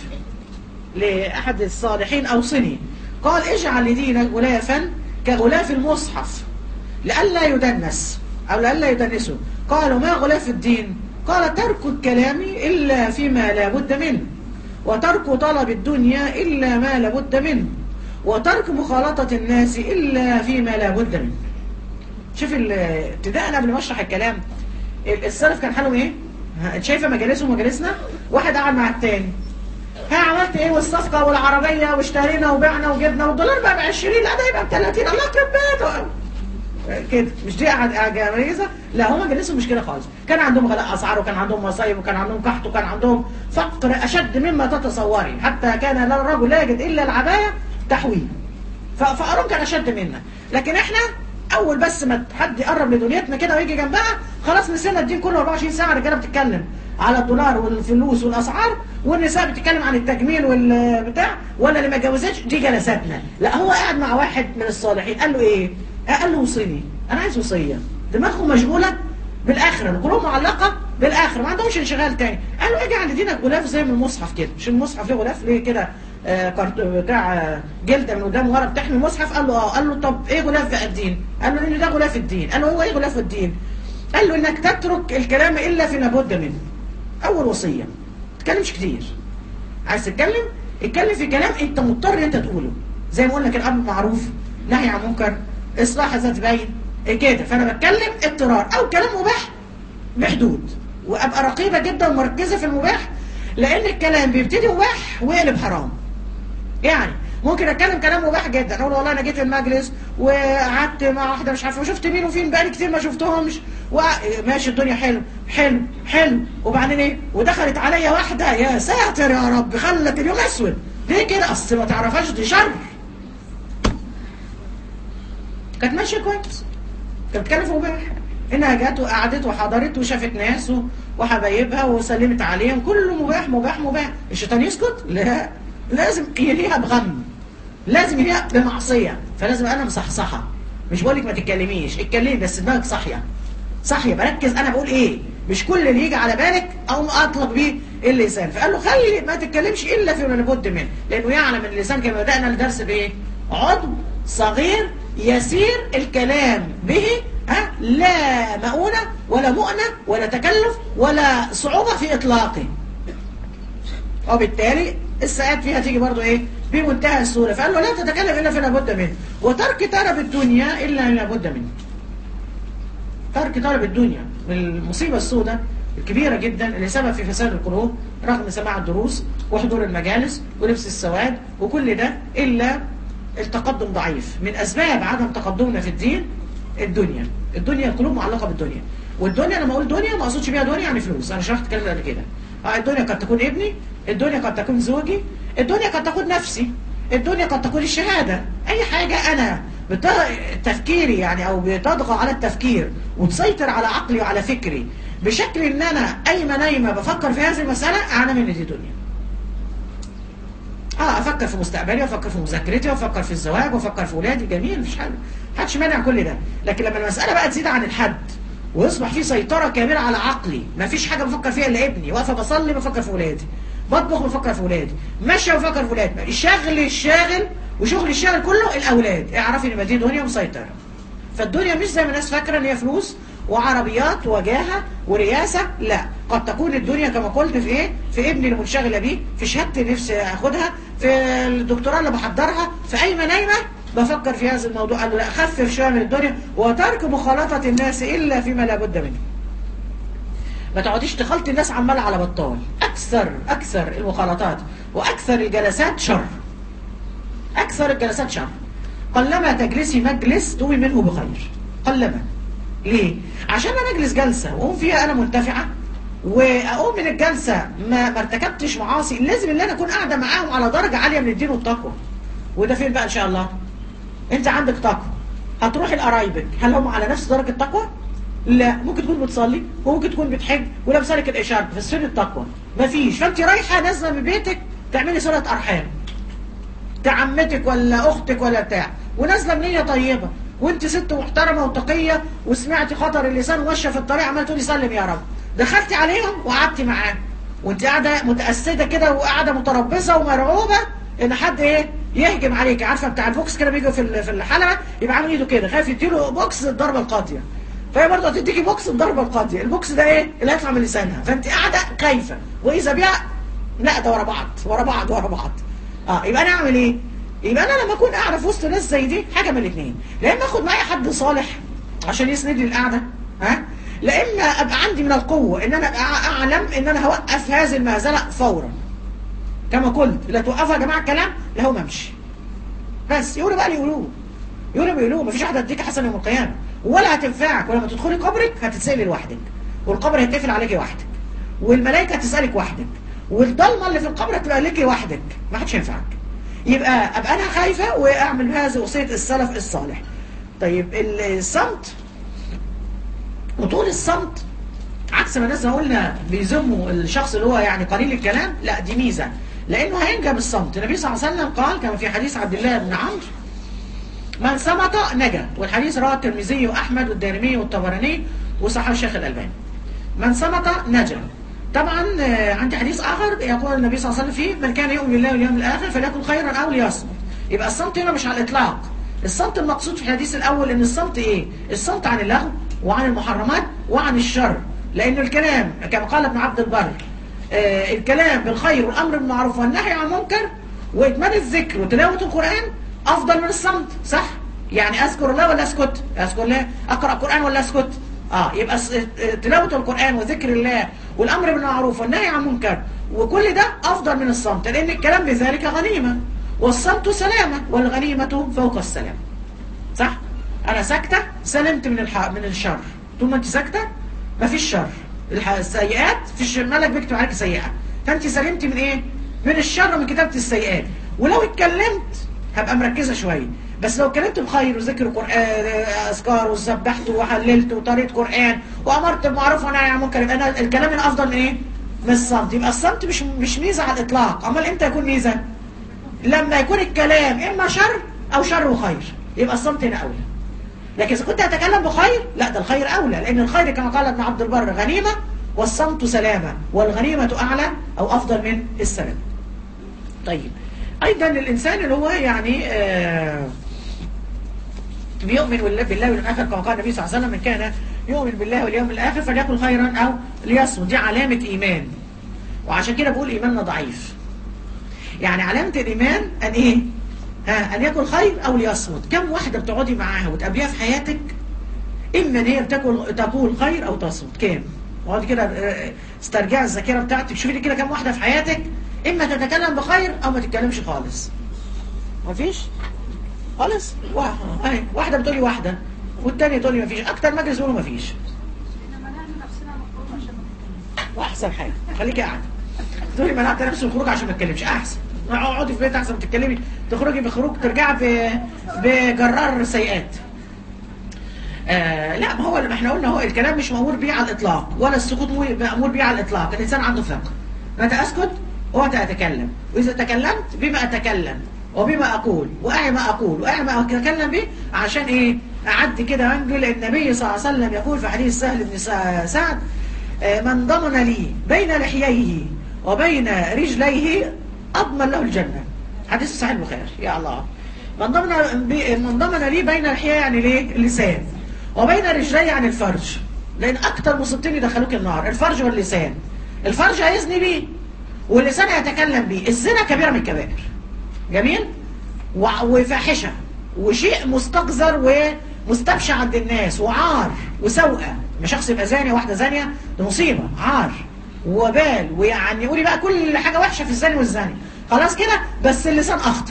لأحد الصالحين أوصني قال اجعل لدينك غلافا كغلاف المصحف لئلا يدنس أو لئلا يدنسه قالوا ما غلاف الدين قال ترك الكلام إلا فيما لا بد منه وترك طلب الدنيا إلا ما لا بد منه وترك مخالطة الناس إلا فيما لا بد منه شوف ابتداء قبل ما اشرح الكلام السلف كان حالهم ايه شايفه مجالسهم ومجالسنا واحد قعد مع التاني ها عملت ايه والصفقه والعربيه واشترينا وبعنا وجبنا والدولار بقى ب 20 لا ده يبقى ب 30 الله يخرب بيته كده مش دي قعد جميزه لا هم مجالسهم مش كده خالص كان عندهم غلاء اسعار وكان عندهم مصايب وكان عندهم قحط وكان عندهم فقر اشد مما تتصوري حتى كان الرجل لا يجد الا العبايه تحويه فقرهم كان اشد منا لكن احنا اول بس ما حد يقرب لدنيتنا كده ويجي جنبها خلاص نسينا الدين كله 24 ساعه الرجاله بتتكلم على الدولار والفلوس والاسعار والنساء بتتكلم عن التجميل والبتاع ولا اللي ما اتجوزتش دي جلساتنا لا هو قاعد مع واحد من الصالحين قال له ايه قال له وصيني انا عايز وصيه دماغهم مشغوله بالاخره القلوب معلقه بالاخره ما عندهمش انشغال تاني قال له اجعل دينك غلاف زي من المصحف كده مش المصحف ليه غلاف ليه كده آه بتاع آه جلده من قدام ورا بتحمي المصحف قال له اه قال له طب ايه غلاف بقى الدين قال له ان ده غلاف الدين قال له هو ايه غلاف الدين قال له انك تترك الكلام الا في لابد منه اول وصيه ما تتكلمش كتير عايز تتكلم اتكلم في كلام انت مضطر انت تقوله زي ما قلنا كده امر معروف نهي عن منكر اصلاح ذات بين كده فانا بتكلم اضطرار او كلام مباح بحدود وابقى رقيبه جدا ومركزه في المباح لان الكلام بيبتدي مباح ويقلب حرام يعني ممكن اتكلم كلام مباح جدا اقول والله انا جيت المجلس وقعدت مع واحده مش عارفه وشفت مين وفين بقالي كتير ما شفتهمش وماشي الدنيا حلو حلو حلو وبعدين ايه ودخلت عليا واحده يا ساتر يا رب خلت اليوم اسود ليه كده اصل ما تعرفهاش دي شر كانت ماشيه كويس كانت بتتكلم في مباح انها جت وقعدت وحضرت وشافت ناس وحبايبها وسلمت عليهم كله مباح مباح مباح الشيطان يسكت لا لازم يليها بغم لازم يليها بمعصيه فلازم انا مصحصحه مش بقول لك ما تتكلميش اتكلمي بس دماغك صاحيه صاحيه بركز انا بقول ايه مش كل اللي يجي على بالك او اطلق بيه اللسان فقال له خلي ما تتكلمش الا فيما لابد منه لانه يعلم ان اللسان كما بدانا الدرس بايه عضو صغير يسير الكلام به ها لا مؤونة ولا مؤنة ولا تكلف ولا صعوبة في إطلاقه وبالتالي الساعات فيها تيجي برضو ايه بمنتهى السهولة فقال له لا تتكلم إلا فيما بد منه وترك طلب الدنيا إلا ما بد منه ترك طلب الدنيا من المصيبة السوداء الكبيرة جدا اللي سبب في فساد القلوب رغم سماع الدروس وحضور المجالس ولبس السواد وكل ده إلا التقدم ضعيف من أسباب عدم تقدمنا في الدين الدنيا الدنيا القلوب معلقة بالدنيا والدنيا لما أقول دنيا ما أقصدش بيها دنيا يعني فلوس أنا شرحت الكلام ده قبل كده آه، الدنيا قد تكون ابني الدنيا قد تكون زوجي الدنيا قد تكون نفسي الدنيا قد تكون الشهادة أي حاجة أنا بت... تفكيري يعني أو بتضغى على التفكير وتسيطر على عقلي وعلى فكري بشكل ان انا ايمه نايمه بفكر في هذه المساله اعلم ان دي دنيا اه افكر في مستقبلي وافكر في مذاكرتي وافكر في الزواج وافكر في ولادي جميل مفيش حاجه محدش مانع كل ده لكن لما المساله بقى تزيد عن الحد ويصبح في سيطره كامله على عقلي مفيش حاجه بفكر فيها الا ابني واقفه بصلي بفكر في ولادي بطبخ بفكر في ولادي ماشيه بفكر في ولادي الشغل الشاغل وشغل الشاغل كله الاولاد اعرفي ان دي دنيا مسيطره فالدنيا مش زي ما الناس فاكره ان هي فلوس وعربيات وجاهه ورياسه لا قد تكون الدنيا كما قلت في ايه في ابني اللي منشغله بيه في شهادتي نفسي اخدها في الدكتوراه اللي بحضرها في اي نايمه بفكر في هذا الموضوع قال له لا خفف شويه من الدنيا وترك مخالطه الناس الا فيما لا بد منه ما تقعديش تخلطي الناس عمال على بطال اكثر اكثر المخالطات واكثر الجلسات شر اكثر الجلسات شر قلما تجلسي مجلس تقومي منه بخير قلما ليه عشان انا اجلس جلسه واقوم فيها انا منتفعه واقوم من الجلسه ما ما ارتكبتش معاصي لازم ان انا اكون قاعده معاهم على درجه عاليه من الدين والتقوى وده فين بقى ان شاء الله انت عندك تقوى هتروحي لقرايبك هل هم على نفس درجه التقوى لا ممكن تكون بتصلي وممكن تكون بتحج ولابسه لك الاشاره بس فين التقوى مفيش فانت رايحه نازله من بيتك تعملي صلاه ارحام تعمتك ولا اختك ولا بتاع ونازله بنيه طيبه وانت ست محترمه وتقيه وسمعتي خطر اللسان وماشيه في الطريق عماله تقولي سلم يا رب دخلتي عليهم وقعدتي معاهم وانت قاعده متاسده كده وقاعده متربصه ومرعوبه ان حد ايه يهجم عليك عارفه بتاع البوكس كده بيجي في في الحلقه يبقى عامل ايده كده خايف يديله بوكس الضربه القاضيه فهي برضه هتديكي بوكس الضربه القاضيه البوكس ده ايه اللي هيطلع من لسانها فانت قاعده خايفه واذا بيها لا ده ورا بعض ورا بعض ورا بعض اه يبقى انا اعمل ايه يبقى انا لما اكون قاعده في وسط ناس زي دي حاجه من الاثنين لا اما اخد معايا حد صالح عشان يسند لي القعده ها لا اما ابقى عندي من القوه ان انا ابقى اعلم ان انا هوقف هذه المهزله فورا كما قلت لا توقفوا يا جماعه الكلام لا هو امشي بس يقولوا بقى اللي يقولوه يقولوا بيقولوه مفيش واحد هتديك حسن يوم القيامه ولا هتنفعك ولما تدخلي قبرك هتتسالي لوحدك والقبر هيتقفل عليكي وحدك والملائكه هتسالك وحدك والضلمه اللي في القبر هتبقى ليكي وحدك ما حدش ينفعك يبقى ابقى انا خايفه واعمل هذه وصيه السلف الصالح طيب الصمت وطول الصمت عكس ما الناس قلنا بيذموا الشخص اللي هو يعني قليل الكلام لا دي ميزه لانه هينجى بالصمت النبي صلى الله عليه وسلم قال كما في حديث عبد الله بن عمرو من صمت نجا والحديث رواه الترمذي واحمد والدارمي والطبراني وصححه الشيخ الالباني من صمت نجا طبعا عندي حديث اخر يقول النبي صلى الله عليه وسلم فيه من كان يؤمن بالله واليوم الاخر فليكن خيرا او ليصمت يبقى الصمت هنا مش على الاطلاق الصمت المقصود في الحديث الاول ان الصمت ايه الصمت عن اللغو وعن المحرمات وعن الشر لان الكلام كما قال ابن عبد البر آه الكلام بالخير والامر بالمعروف والنهي عن المنكر واتمام الذكر وتلاوه القران افضل من الصمت صح يعني اذكر الله ولا اسكت اذكر الله اقرا قران ولا اسكت اه يبقى تلاوه القران وذكر الله والامر بالمعروف والنهي عن المنكر وكل ده افضل من الصمت لان الكلام بذلك غنيمه والصمت سلامه والغنيمه فوق السلام صح انا ساكته سلمت من الح... من الشر طول ما انت ساكته مفيش شر السيئات فيش ملك بيكتب عليك سيئه فانت سلمت من ايه من الشر ومن كتابه السيئات ولو اتكلمت هبقى مركزه شويه بس لو اتكلمت بخير وذكر قران اذكار وسبحت وحللت وطريقه قران وامرت بالمعروف والنهي عن المنكر يبقى انا الكلام هنا افضل من ايه؟ من الصمت يبقى الصمت مش مش ميزه على الاطلاق امال امتى يكون ميزه؟ لما يكون الكلام اما شر او شر وخير يبقى الصمت هنا اولى لكن اذا كنت هتكلم بخير لا ده الخير اولى لان الخير كما قال ابن عبد البر غنيمه والصمت سلامه والغنيمه اعلى او افضل من السلام طيب ايضا الانسان اللي هو يعني آه بيؤمن بالله بالله واليوم الاخر كما قال النبي صلى الله عليه وسلم من كان يؤمن بالله واليوم الاخر فليقل خيرا او ليصمت دي علامه ايمان وعشان كده بقول ايماننا ضعيف يعني علامه الايمان ان ايه ها ان يكن خير او ليصمت كم واحده بتقعدي معاها وتقابليها في حياتك اما ان هي بتقول تقول خير او تصمت كام اقعدي كده اه، استرجعي الذاكره بتاعتك شوفي لي كده كم واحده في حياتك اما تتكلم بخير او ما تتكلمش خالص مفيش خالص واحده اهي واحده بتقولي واحده والتانيه تقولي مفيش اكتر مجلس يقولوا مفيش انما نعمل نفسنا مفروض عشان ما نتكلمش. واحسن حاجه خليكي قاعده تقولي منعت نفسي الخروج عشان ما اتكلمش احسن اقعدي في البيت احسن ما تتكلمي تخرجي بخروج ترجعي ب- بجرار سيئات آه لا ما هو اللي ما احنا قلنا هو الكلام مش مأمور بيه على الاطلاق ولا السكوت مو- مأمور بيه على الاطلاق الانسان عنده فقه متى اسكت ومتى اتكلم واذا تكلمت بما اتكلم وبما اقول واعي ما اقول واعي ما اتكلم به عشان ايه اعدي كده وانجل النبي صلى الله عليه وسلم يقول في حديث سهل بن سع- سعد آه، من ضمن لي بين لحييه وبين رجليه اضمن له الجنه حديث صحيح البخاري يا الله من ضمن بي- من ضمن لي بين لحييه يعني ليه اللسان وبين رجليه يعني الفرج لان اكتر مصيبتين يدخلوك النار الفرج واللسان الفرج هيزني بيه واللسان هيتكلم بيه الزنا كبيره من الكبائر جميل وع- وفاحشه وشيء مستقذر ومستبشع عند الناس وعار وسوءه ما شخص يبقى زاني واحده زانيه ده مصيبه عار وبال ويعني قولي بقى كل حاجه وحشه في الزاني والزاني خلاص كده بس اللسان اخطر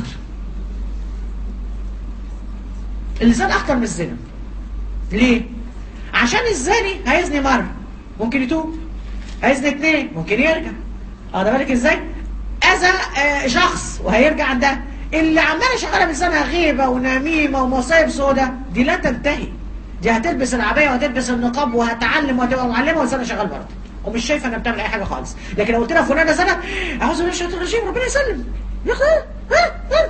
اللسان اخطر من الزنا ليه؟ عشان الزاني هيزني مرة ممكن يتوب هيزني اتنين ممكن يرجع واخد بالك ازاي؟ اذى آه، شخص وهيرجع عن ده اللي عماله شغاله بلسانها غيبه ونميمه ومصايب سودا دي لا تنتهي دي هتلبس العبايه وهتلبس النقاب وهتعلم وهتبقى معلمه ولسانها شغال برضه ومش شايفه انها بتعمل اي حاجه خالص لكن لو قلت لها فلانه سنه اعوذ بالله من الشيطان الرجيم ربنا يسلم يا اخي ها ها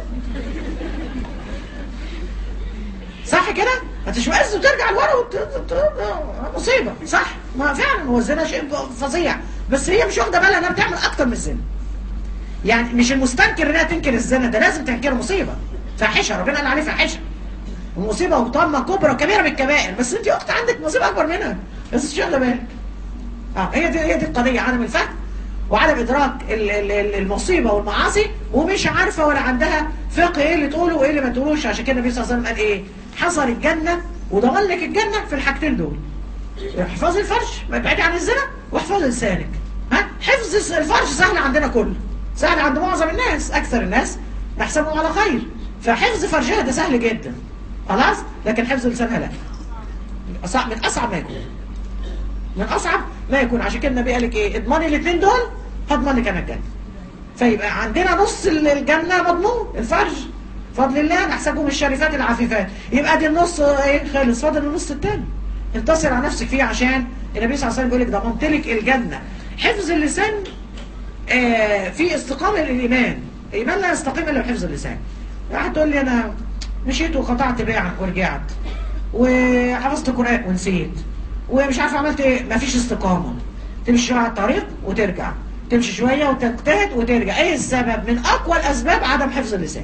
صح كده؟ هتشمئز وترجع لورا وت... وت- مصيبه صح؟ ما فعلا هو الزنا شيء فظيع بس هي مش واخده بالها انها بتعمل اكتر من الزنا. يعني مش المستنكر انها تنكر الزنا ده لازم تنكر مصيبه فاحشه ربنا قال عليه فاحشه. ومصيبه وطامه كبرى وكبيره من الكبائر بس انت اخت عندك مصيبه اكبر منها بس مش واخده بالك. اه هي دي هي دي القضيه عدم الفهم وعدم ادراك ال- ال- ال- المصيبه والمعاصي ومش عارفه ولا عندها فقه ايه اللي تقوله وايه اللي ما تقولوش عشان كده النبي صلى الله عليه وسلم قال ايه؟ حصر الجنه وضمن لك الجنه في الحاجتين دول. احفظي الفرج ما تبعدي عن الزنا واحفظي لسانك. ها؟ حفظ الفرج سهل عندنا كله. سهل عند معظم الناس، اكثر الناس نحسبهم على خير. فحفظ فرجها ده سهل جدا. خلاص؟ لكن حفظ لسانها لا. أصعب من اصعب ما يكون. من اصعب ما يكون عشان كده النبي قال لك ايه اضمني الاثنين دول هضمن لك انا الجنه فيبقى عندنا نص الجنه مضمون الفرج فضل الله نحسبهم الشريفات العفيفات يبقى دي النص ايه خلص فاضل النص الثاني انتصر على نفسك فيه عشان النبي صلى الله عليه وسلم بيقول لك ضمنت لك الجنه حفظ اللسان آه في استقامه للايمان الايمان لا يستقيم الا بحفظ اللسان واحد تقول لي انا مشيت وقطعت بيعا ورجعت وحفظت قرآن ونسيت ومش عارف عملت ايه مفيش استقامة تمشي شوية على الطريق وترجع تمشي شوية وتجتهد وترجع ايه السبب من اقوى الاسباب عدم حفظ اللسان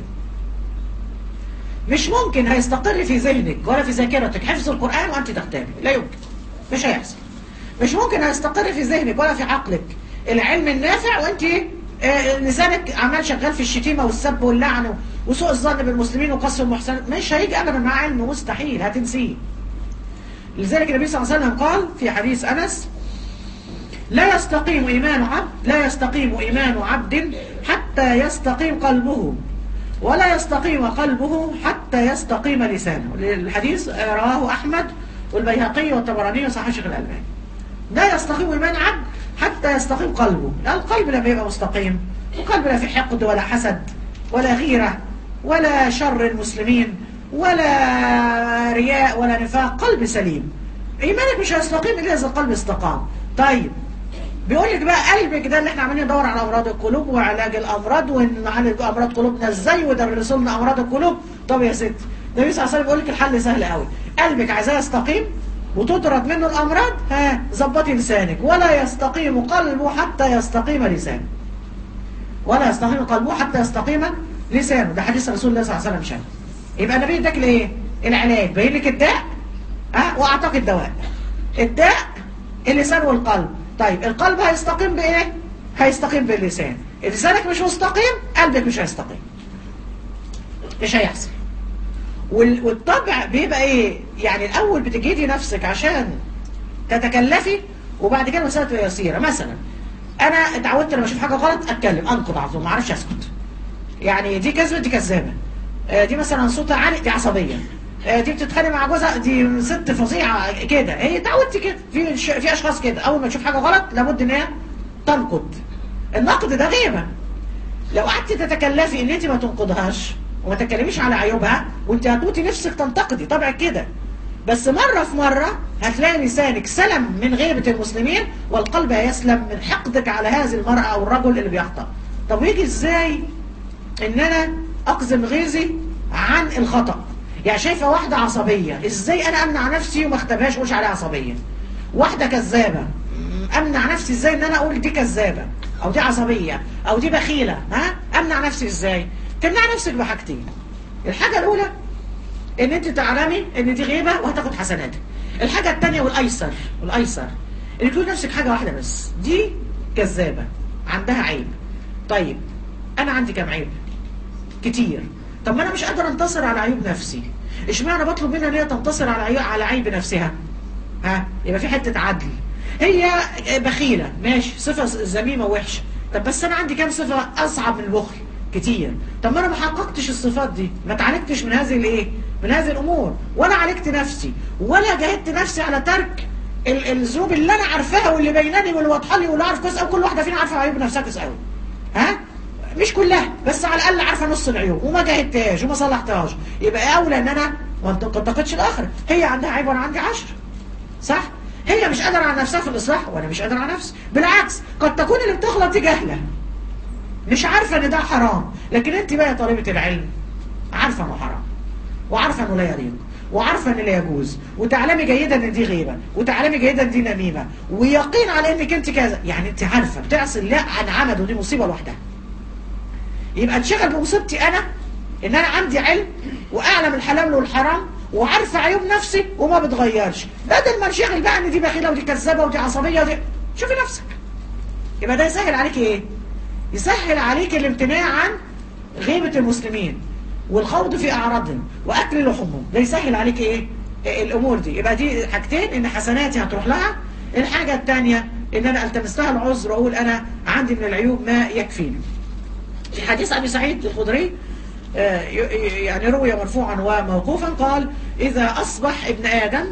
مش ممكن هيستقر في ذهنك ولا في ذاكرتك حفظ القرآن وانت تغتابي لا يمكن مش هيحصل مش ممكن هيستقر في ذهنك ولا في عقلك العلم النافع وانت آه، لسانك عمال شغال في الشتيمة والسب واللعن وسوء الظن بالمسلمين وقصف المحسنات مش هيجي ابدا مع علم مستحيل هتنسيه لذلك النبي صلى الله عليه وسلم قال في حديث انس لا يستقيم ايمان عبد لا يستقيم ايمان عبد حتى يستقيم قلبه ولا يستقيم قلبه حتى يستقيم لسانه الحديث آه، رواه احمد والبيهقي والطبراني وصحيح الشيخ الالباني لا يستقيم ايمان عبد حتى يستقيم قلبه القلب لما يبقى مستقيم القلب لا في حقد ولا حسد ولا غيرة ولا شر المسلمين ولا رياء ولا نفاق قلب سليم ايمانك مش هيستقيم الا اذا القلب استقام طيب بيقول لك بقى قلبك ده اللي احنا عمالين ندور على امراض القلوب وعلاج الامراض ونعالج امراض قلوبنا ازاي ودرسوا لنا امراض القلوب طب يا ست النبي صلى الله عليه وسلم بيقول لك الحل سهل قوي قلبك عايزاه يستقيم وتطرد منه الامراض ها ظبطي لسانك ولا يستقيم قلبه حتى يستقيم لسانه ولا يستقيم قلبه حتى يستقيم لسانه ده حديث رسول الله صلى الله عليه وسلم شان يبقى النبي اداك الايه العلاج بين لك الداء ها واعطاك الدواء الداء اللسان والقلب طيب القلب هيستقيم بايه هيستقيم باللسان لسانك مش مستقيم قلبك مش هيستقيم مش هيحصل وال- والطبع بيبقى ايه يعني الاول بتجهدي نفسك عشان تتكلفي وبعد كده المساله تبقى يسيره مثلا انا اتعودت لما اشوف حاجه غلط اتكلم انقض على طول ما اعرفش اسكت يعني دي كذبه دي كذابه آه، دي مثلا صوتها عالي دي عصبيه آه، دي بتتخانق مع جوزها دي ست فظيعه كده هي اتعودت كده في ش- في اشخاص كده اول ما تشوف حاجه غلط لابد ان هي تنقد النقد ده غيبه لو قعدتي تتكلفي ان انت ما تنقضهاش وما تتكلميش على عيوبها وانت هتموتي نفسك تنتقدي طبعا كده بس مرة في مرة هتلاقي لسانك سلم من غيبة المسلمين والقلب هيسلم من حقدك على هذه المرأة أو الرجل اللي بيخطأ طب ويجي ازاي ان انا اقزم غيظي عن الخطأ يعني شايفة واحدة عصبية ازاي انا امنع نفسي وما اختبهاش وش عليها عصبية واحدة كذابة م- امنع نفسي ازاي ان انا اقول دي كذابة او دي عصبية او دي بخيلة ها امنع نفسي ازاي تمنع نفسك بحاجتين الحاجة الاولى ان انت تعلمي ان دي غيبة وهتاخد حسناتك الحاجة التانية والايسر والايسر ان تقول نفسك حاجة واحدة بس دي كذابة عندها عيب طيب انا عندي كام عيب كتير طب ما انا مش قادر انتصر على عيوب نفسي اشمعنى بطلب منها ان هي تنتصر على عيوب على عيب نفسها ها يبقى في حته عدل هي بخيله ماشي صفه ذميمه وحشه طب بس انا عندي كام صفه اصعب من البخل كتير طب ما انا ما حققتش الصفات دي ما اتعالجتش من هذه الايه من هذه الامور ولا عالجت نفسي ولا جاهدت نفسي على ترك ال- الذنوب اللي انا عارفاها واللي بيناني واللي واضحه لي واللي عارف كويس قوي كل واحده فينا عارفه عيوب نفسها كويس قوي ها مش كلها بس على الاقل عارفه نص العيوب وما جاهدتهاش وما صلحتهاش يبقى اولى ان انا ما انتقدش الاخر هي عندها عيب وانا عندي عشر صح هي مش قادره على نفسها في الاصلاح وانا مش قادر على نفسي بالعكس قد تكون اللي بتغلط دي جهله مش عارفه ان ده حرام لكن انت بقى يا طالبه العلم عارفه انه حرام وعارفه انه لا يليق وعارفه ان لا يجوز وتعلمي جيدا ان دي غيبه وتعلمي جيدا ان دي نميمه ويقين على انك انت كذا يعني انت عارفه بتعصي الله عن عمد ودي مصيبه لوحدها يبقى انشغل بمصيبتي انا ان انا عندي علم واعلم الحلال والحرام وعارفه عيوب نفسي وما بتغيرش بدل ما انشغل بقى ان دي بخيله ودي كذابه ودي عصبيه ودي شوفي نفسك يبقى ده يسهل عليك ايه يسهل عليك الامتناع عن غيبه المسلمين والخوض في اعراضهم واكل لحومهم ده يسهل عليك ايه إيه الامور دي يبقى دي حاجتين ان حسناتي هتروح لها الحاجه الثانيه ان انا التمس لها العذر واقول انا عندي من العيوب ما يكفيني في حديث أبي سعيد الخدري آه، ي- ي- يعني روي مرفوعا وموقوفا قال إذا أصبح ابن آدم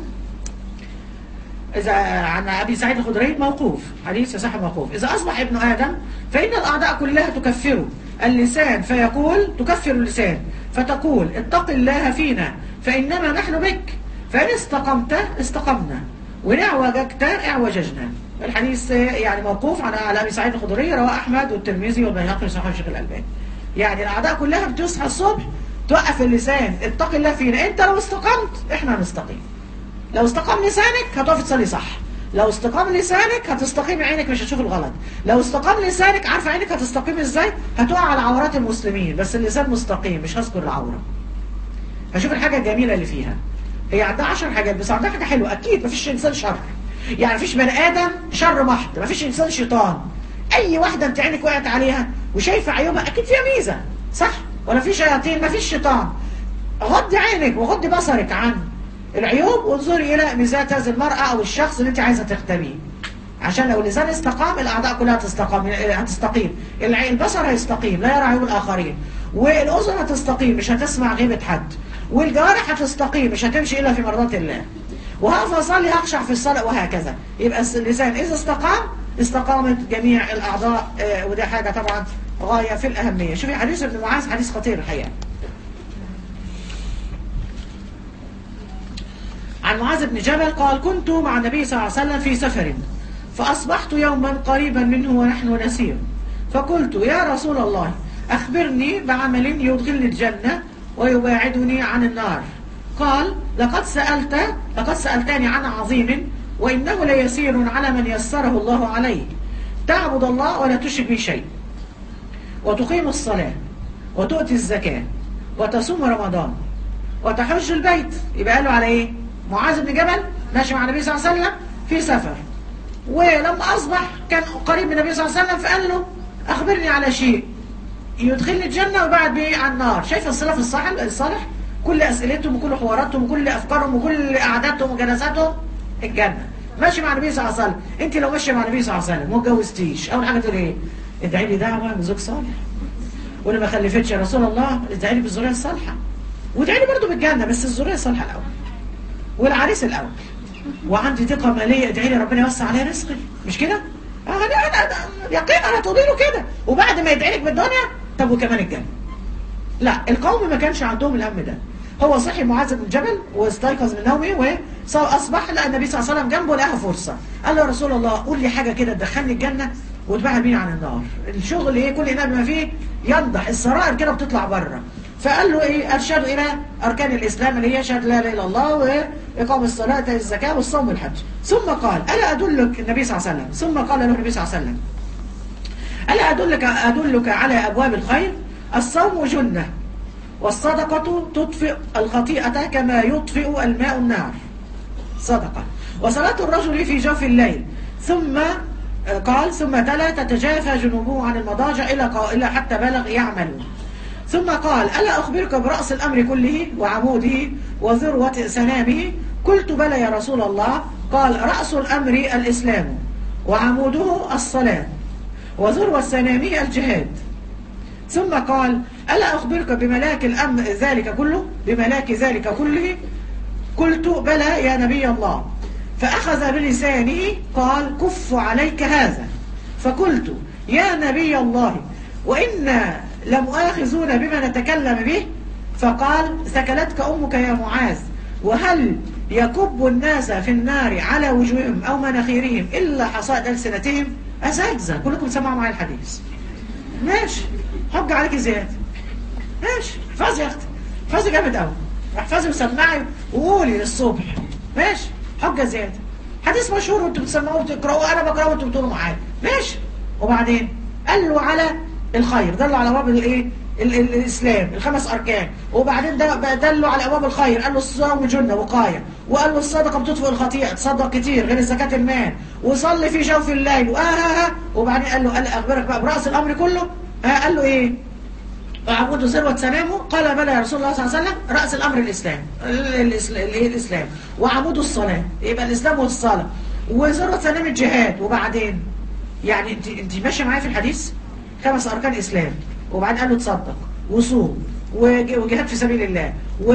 إذا عن أبي سعيد الخدري موقوف حديث يصح موقوف إذا أصبح ابن آدم فإن الأعداء كلها تكفره اللسان فيقول تكفر اللسان فتقول اتق الله فينا فإنما نحن بك فإن استقمت استقمنا وإن اعوججت اعوججنا الحديث يعني موقوف على على ابي سعيد الخدري رواه احمد والترمذي والبيهقي وصححه الشيخ الالباني يعني الاعداء كلها بتصحى الصبح توقف اللسان اتق الله فينا انت لو استقمت احنا هنستقيم لو استقام لسانك هتقف تصلي صح لو استقام لسانك هتستقيم عينك مش هتشوف الغلط لو استقام لسانك عارفه عينك هتستقيم ازاي هتقع على عورات المسلمين بس اللسان مستقيم مش هذكر العوره فشوف الحاجه الجميله اللي فيها هي عندها 10 حاجات بس عندها حاجه حلوه اكيد مفيش انسان شر يعني مفيش بني ادم شر محض مفيش انسان شيطان اي واحده انت عينك وقعت عليها وشايفه عيوبها اكيد فيها ميزه صح ولا في شياطين مفيش شيطان غضي عينك وغضي بصرك عن العيوب وانظري الى ميزات هذه المراه او الشخص اللي انت عايزه تختبيه عشان لو اللسان استقام الاعضاء كلها تستقام هتستقيم الع- البصر هيستقيم لا يرى عيوب الاخرين والاذن هتستقيم مش هتسمع غيبه حد والجوارح هتستقيم مش هتمشي الا في مرضات الله وهقف اصلي هخشع في الصلاه وهكذا يبقى الس- اللسان اذا استقام استقامت جميع الاعضاء آه، وده حاجه طبعا غايه في الاهميه شوفي حديث ابن معاذ حديث خطير الحقيقه عن معاذ بن جبل قال كنت مع النبي صلى الله عليه وسلم في سفر فأصبحت يوما قريبا منه ونحن نسير فقلت يا رسول الله أخبرني بعمل يدخلني الجنة ويباعدني عن النار قال لقد سألت لقد سألتني عن عظيم وإنه ليسير على من يسره الله عليه تعبد الله ولا تشرك به شيء وتقيم الصلاة وتؤتي الزكاة وتصوم رمضان وتحج البيت يبقى قالوا على ايه معاذ بن جبل ماشي مع النبي صلى الله عليه وسلم في سفر ولما اصبح كان قريب من النبي صلى الله عليه وسلم فقال له اخبرني على شيء يدخلني الجنة وبعد بيه على النار شايف السلف الصالح الصالح كل اسئلتهم وكل حواراتهم وكل افكارهم وكل قعداتهم وجلساتهم الجنة ماشي مع النبي صلى الله عليه وسلم انت لو ماشيه مع النبي صلى الله عليه وسلم وما اتجوزتيش اول حاجه تقول ايه ادعي لي دعوه بزوج صالح وانا ما خلفتش يا رسول الله ادعي لي بالذريه الصالحه وادعي لي برضه بالجنه بس الذريه الصالحه الاول والعريس الاول وعندي ثقه ماليه ادعي لي ربنا يوسع عليا رزقي مش كده؟ اه انا انا أنا- يقينا هتقولي له كده وبعد ما يدعي لك بالدنيا طب وكمان الجنه لا القوم ما كانش عندهم الهم ده هو صحي معاذ بن جبل واستيقظ من نومه واصبح لقى النبي صلى الله عليه وسلم جنبه لقى فرصه قال له يا رسول الله قول لي حاجه كده تدخلني الجنه وتبعد بيني عن النار الشغل ايه كل اناء بما فيه ينضح السرائر كده بتطلع بره فقال له ايه ارشده الى اركان الاسلام اللي هي شهاده لا اله الا الله واقام الصلاه وإيتاء الزكاه والصوم والحج ثم قال الا ادلك النبي صلى الله عليه وسلم ثم قال له النبي صلى الله عليه وسلم ألا أدلك أدلك على أبواب الخير الصوم جنة والصدقة تطفئ الخطيئة كما يطفئ الماء النار صدقة وصلاة الرجل في جوف الليل ثم آه، قال ثم تلا تتجافى جنوبه عن المضاجع إلى قا- إلى حتى بلغ يعملون ثم قال ألا أخبرك برأس الأمر كله وعموده وذروة سنامه قلت بلى يا رسول الله قال رأس الأمر الإسلام وعموده الصلاة وذروة سنامه الجهاد ثم قال ألا أخبرك بملاك الأمر ذلك كله بملاك ذلك كله قلت بلى يا نبي الله فأخذ بلسانه قال كف عليك هذا فقلت يا نبي الله وإنا لمؤاخذون بما نتكلم به فقال ثكلتك أمك يا معاذ وهل يكب الناس في النار على وجوههم أو مناخيرهم إلا حصائد ألسنتهم أساتذة كلكم سمعوا معي الحديث ماشي حج عليك زيادة ماشي احفظي يا اختي احفظي جامد قوي احفظي وسمعي وقولي للصبح ماشي حجة زيادة حديث مشهور وانتوا بتسمعوه وتقرأوه انا بقرأه وانتوا بتقولوا معايا ماشي وبعدين قال له على الخير دل على باب الايه ال- ال- الاسلام الخمس اركان وبعدين ده بقى دله على ابواب الخير قال له الصوم جنه وقايه وقال له الصدقه بتطفئ الخطيئه تصدق كتير غير زكاه المال وصلي في جوف الليل وآه آه آه وبعدين قال له قال اخبرك بقى براس الامر كله آه قال له ايه عمود ذروة سنامه قال بلى يا رسول الله صلى الله عليه وسلم رأس الأمر الإسلام ال- الإسل- الإيه؟ الإسلام وعمود الصلاة يبقى الإسلام والصلاة وذروة سنام الجهاد وبعدين يعني انت انت ماشيه معايا في الحديث خمس أركان إسلام وبعدين قال له تصدق وصوم وج- وجهاد في سبيل الله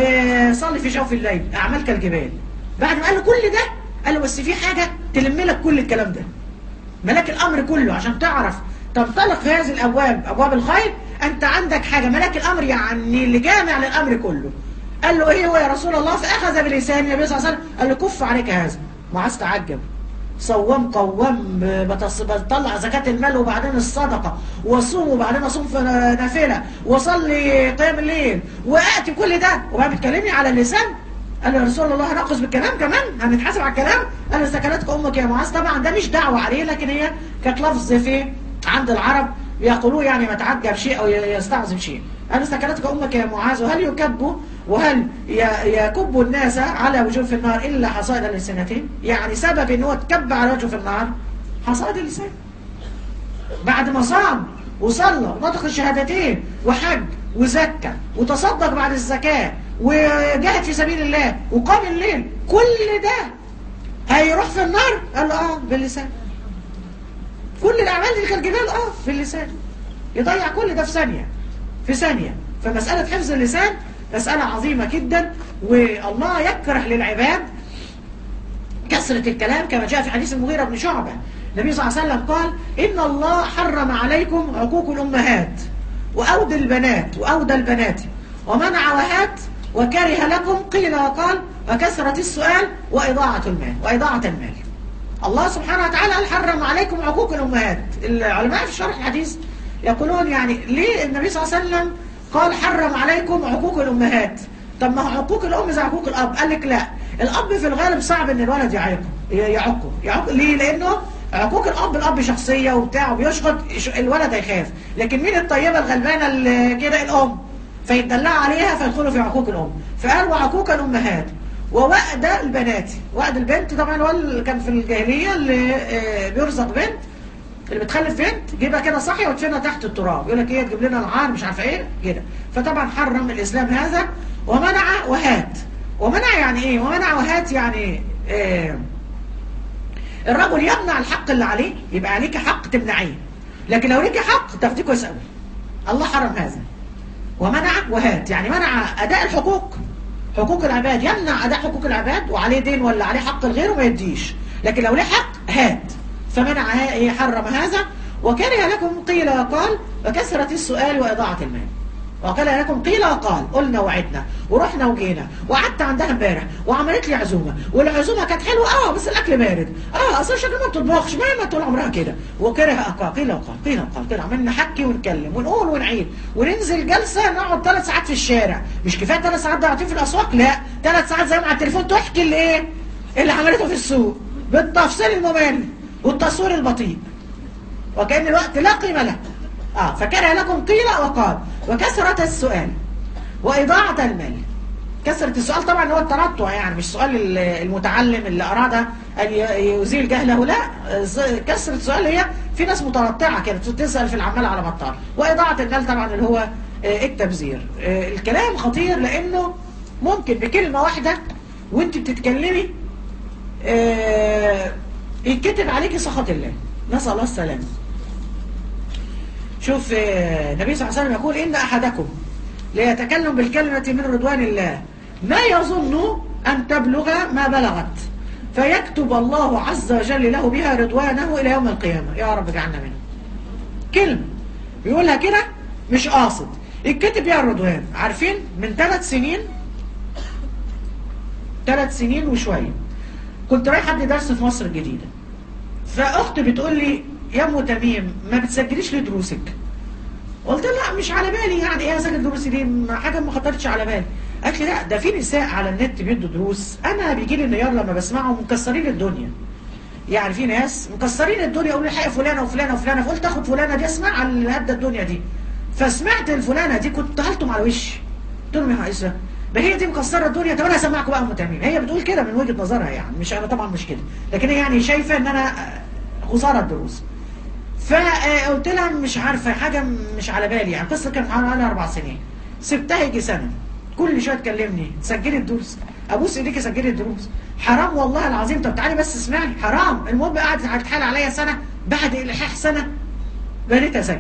وصلي في جوف الليل أعمال كالجبال بعد ما قال له كل ده قال له بس في حاجة تلم لك كل الكلام ده ملاك الامر كله عشان تعرف تنطلق في هذه الابواب ابواب الخير انت عندك حاجه ملاك الامر يعني اللي جامع للامر كله قال له ايه هو يا رسول الله فاخذ بلسان النبي صلى الله عليه وسلم قال له كف عليك هذا معاذ تعجب صوام قوام بتص- بطلع زكاة المال وبعدين الصدقة وصوم وبعدين أصوم في نافلة وصلي قيام الليل وأتي كل ده وبقى بتكلمني على اللسان قال له يا رسول الله هنقص بالكلام كمان هنتحاسب على الكلام قال له سكنتك امك يا معاذ طبعا ده مش دعوه عليه لكن هي كانت لفظ في عند العرب يقولوا يعني ما تعجب شيء او يستعظم شيء قال له سكنتك امك يا معاذ وهل يكب وهل ي- يكب الناس على وجوه في النار الا حصائد اللسانتين يعني سبب ان هو تكب على وجهه في النار حصائد اللسان بعد ما صام وصلى ونطق الشهادتين وحج وزكى وتصدق بعد الزكاة وجاهد في سبيل الله وقام الليل كل ده هيروح في النار قال له اه باللسان كل الاعمال دي كالجبال اه في اللسان يضيع كل ده في ثانية في ثانية فمسألة حفظ اللسان مسألة عظيمة جدا والله يكره للعباد كثرة الكلام كما جاء في حديث المغيرة بن شعبة النبي صلى الله عليه وسلم قال إن الله حرم عليكم عقوق الأمهات وأودى البنات وأودى البنات ومنع وهات وكره لكم قيل وقال وكثرة السؤال وإضاعة المال وإضاعة المال الله سبحانه وتعالى قال حرم عليكم عقوق الأمهات العلماء في شرح الحديث يقولون يعني ليه النبي صلى الله عليه وسلم قال حرم عليكم عقوق الأمهات طب ما هو عقوق الأم زي عقوق الأب قال لك لا الأب في الغالب صعب إن الولد يعيقه يعقه يعق ليه لأنه عقوق الأب الأب شخصية وبتاع وبيشخط الولد هيخاف لكن مين الطيبة الغلبانة اللي كده الأم فيتدلع عليها فيدخلوا في عقوق الام فقال وعقوق الامهات ووأد البنات وأد البنت طبعا هو اللي كان في الجاهليه اللي آه، بيرزق بنت اللي بتخلف بنت جيبها كده صحي وتدفنها تحت التراب يقول لك ايه تجيب لنا العار مش عارفه ايه كده فطبعا حرم الاسلام هذا ومنع وهات ومنع يعني ايه ومنع وهات يعني آه الرجل يمنع الحق اللي عليه يبقى عليك حق تمنعيه لكن لو ليك حق تاخديه كويس قوي الله حرم هذا ومنع وهات يعني منع اداء الحقوق حقوق العباد يمنع اداء حقوق العباد وعليه دين ولا عليه حق الغير وما يديش لكن لو ليه حق هات فمنع ها- إيه، حرم هذا وكره لكم قيل وقال وكثرة السؤال وإضاعة المال وقال لكم قيل وقال قلنا وعدنا ورحنا وجينا وقعدت عندها امبارح وعملت لي عزومه والعزومه كانت حلوه اه بس الاكل بارد اه اصل شكل ما بتطبخش ما هي ما طول عمرها كده وكره أقا قيل وقال قيل وقال كده عمالين نحكي ونتكلم ونقول ونعيد وننزل جلسه نقعد ثلاث ساعات في الشارع مش كفايه ثلاث ساعات ضاعتين في الاسواق لا ثلاث ساعات زي ما على التليفون تحكي اللي ايه اللي عملته في السوق بالتفصيل الممل والتصوير البطيء وكأن الوقت لا قيمة له آه فكره لكم قيل وقال وكثرة السؤال وإضاعة المال كثرة السؤال طبعا هو التنطع يعني مش سؤال ال- المتعلم اللي أراد أن ي- يزيل جهله لا ز- كثرة السؤال هي في ناس متنطعة كده تسأل في العمال على بطال وإضاعة المال طبعا اللي هو آه، التبذير آه، الكلام خطير لأنه ممكن بكلمة واحدة وانت بتتكلمي آه، يتكتب عليك سخط الله نسأل الله السلامة شوف آه، النبي صلى الله عليه وسلم يقول إن أحدكم ليتكلم بالكلمة من رضوان الله ما يظن أن تبلغ ما بلغت فيكتب الله عز وجل له بها رضوانه إلى يوم القيامة يا رب اجعلنا منه كلمة بيقولها كده مش قاصد الكتب بيها الرضوان عارفين من ثلاث سنين ثلاث سنين وشوية كنت رايح حد درس في مصر الجديدة فأختي بتقول لي يا أم تميم ما بتسجليش لي دروسك قلت لها لا مش على بالي يعني ايه اسجل دروسي دي ما- حاجه ما خطرتش على بالي قالت لي لا ده في نساء على النت بيدوا دروس انا بيجي لي انهيار لما بسمعهم مكسرين الدنيا يعني في ناس مكسرين الدنيا يقولوا لي حق فلانه وفلانه وفلانه فقلت اخد فلانه دي اسمع على اللي هدى الدنيا دي فسمعت الفلانه دي كنت هلتم على وشي قلت لهم يا عائشه ده هي دي مكسره الدنيا طب انا هسمعكم بقى ام تميم هي بتقول كده من وجهه نظرها يعني مش انا طبعا مش كده لكن هي يعني شايفه ان انا آه، خساره الدروس فقلت لها مش عارفه حاجه مش على بالي يعني القصه كانت حوالي اربع سنين سبتها يجي سنه كل شويه تكلمني سجلي الدروس ابوس ايديكي سجلي الدروس حرام والله العظيم طب تعالي بس اسمعي حرام المهم قعدت هتتحايل عليا سنه بعد الحاح سنه بديت اسجل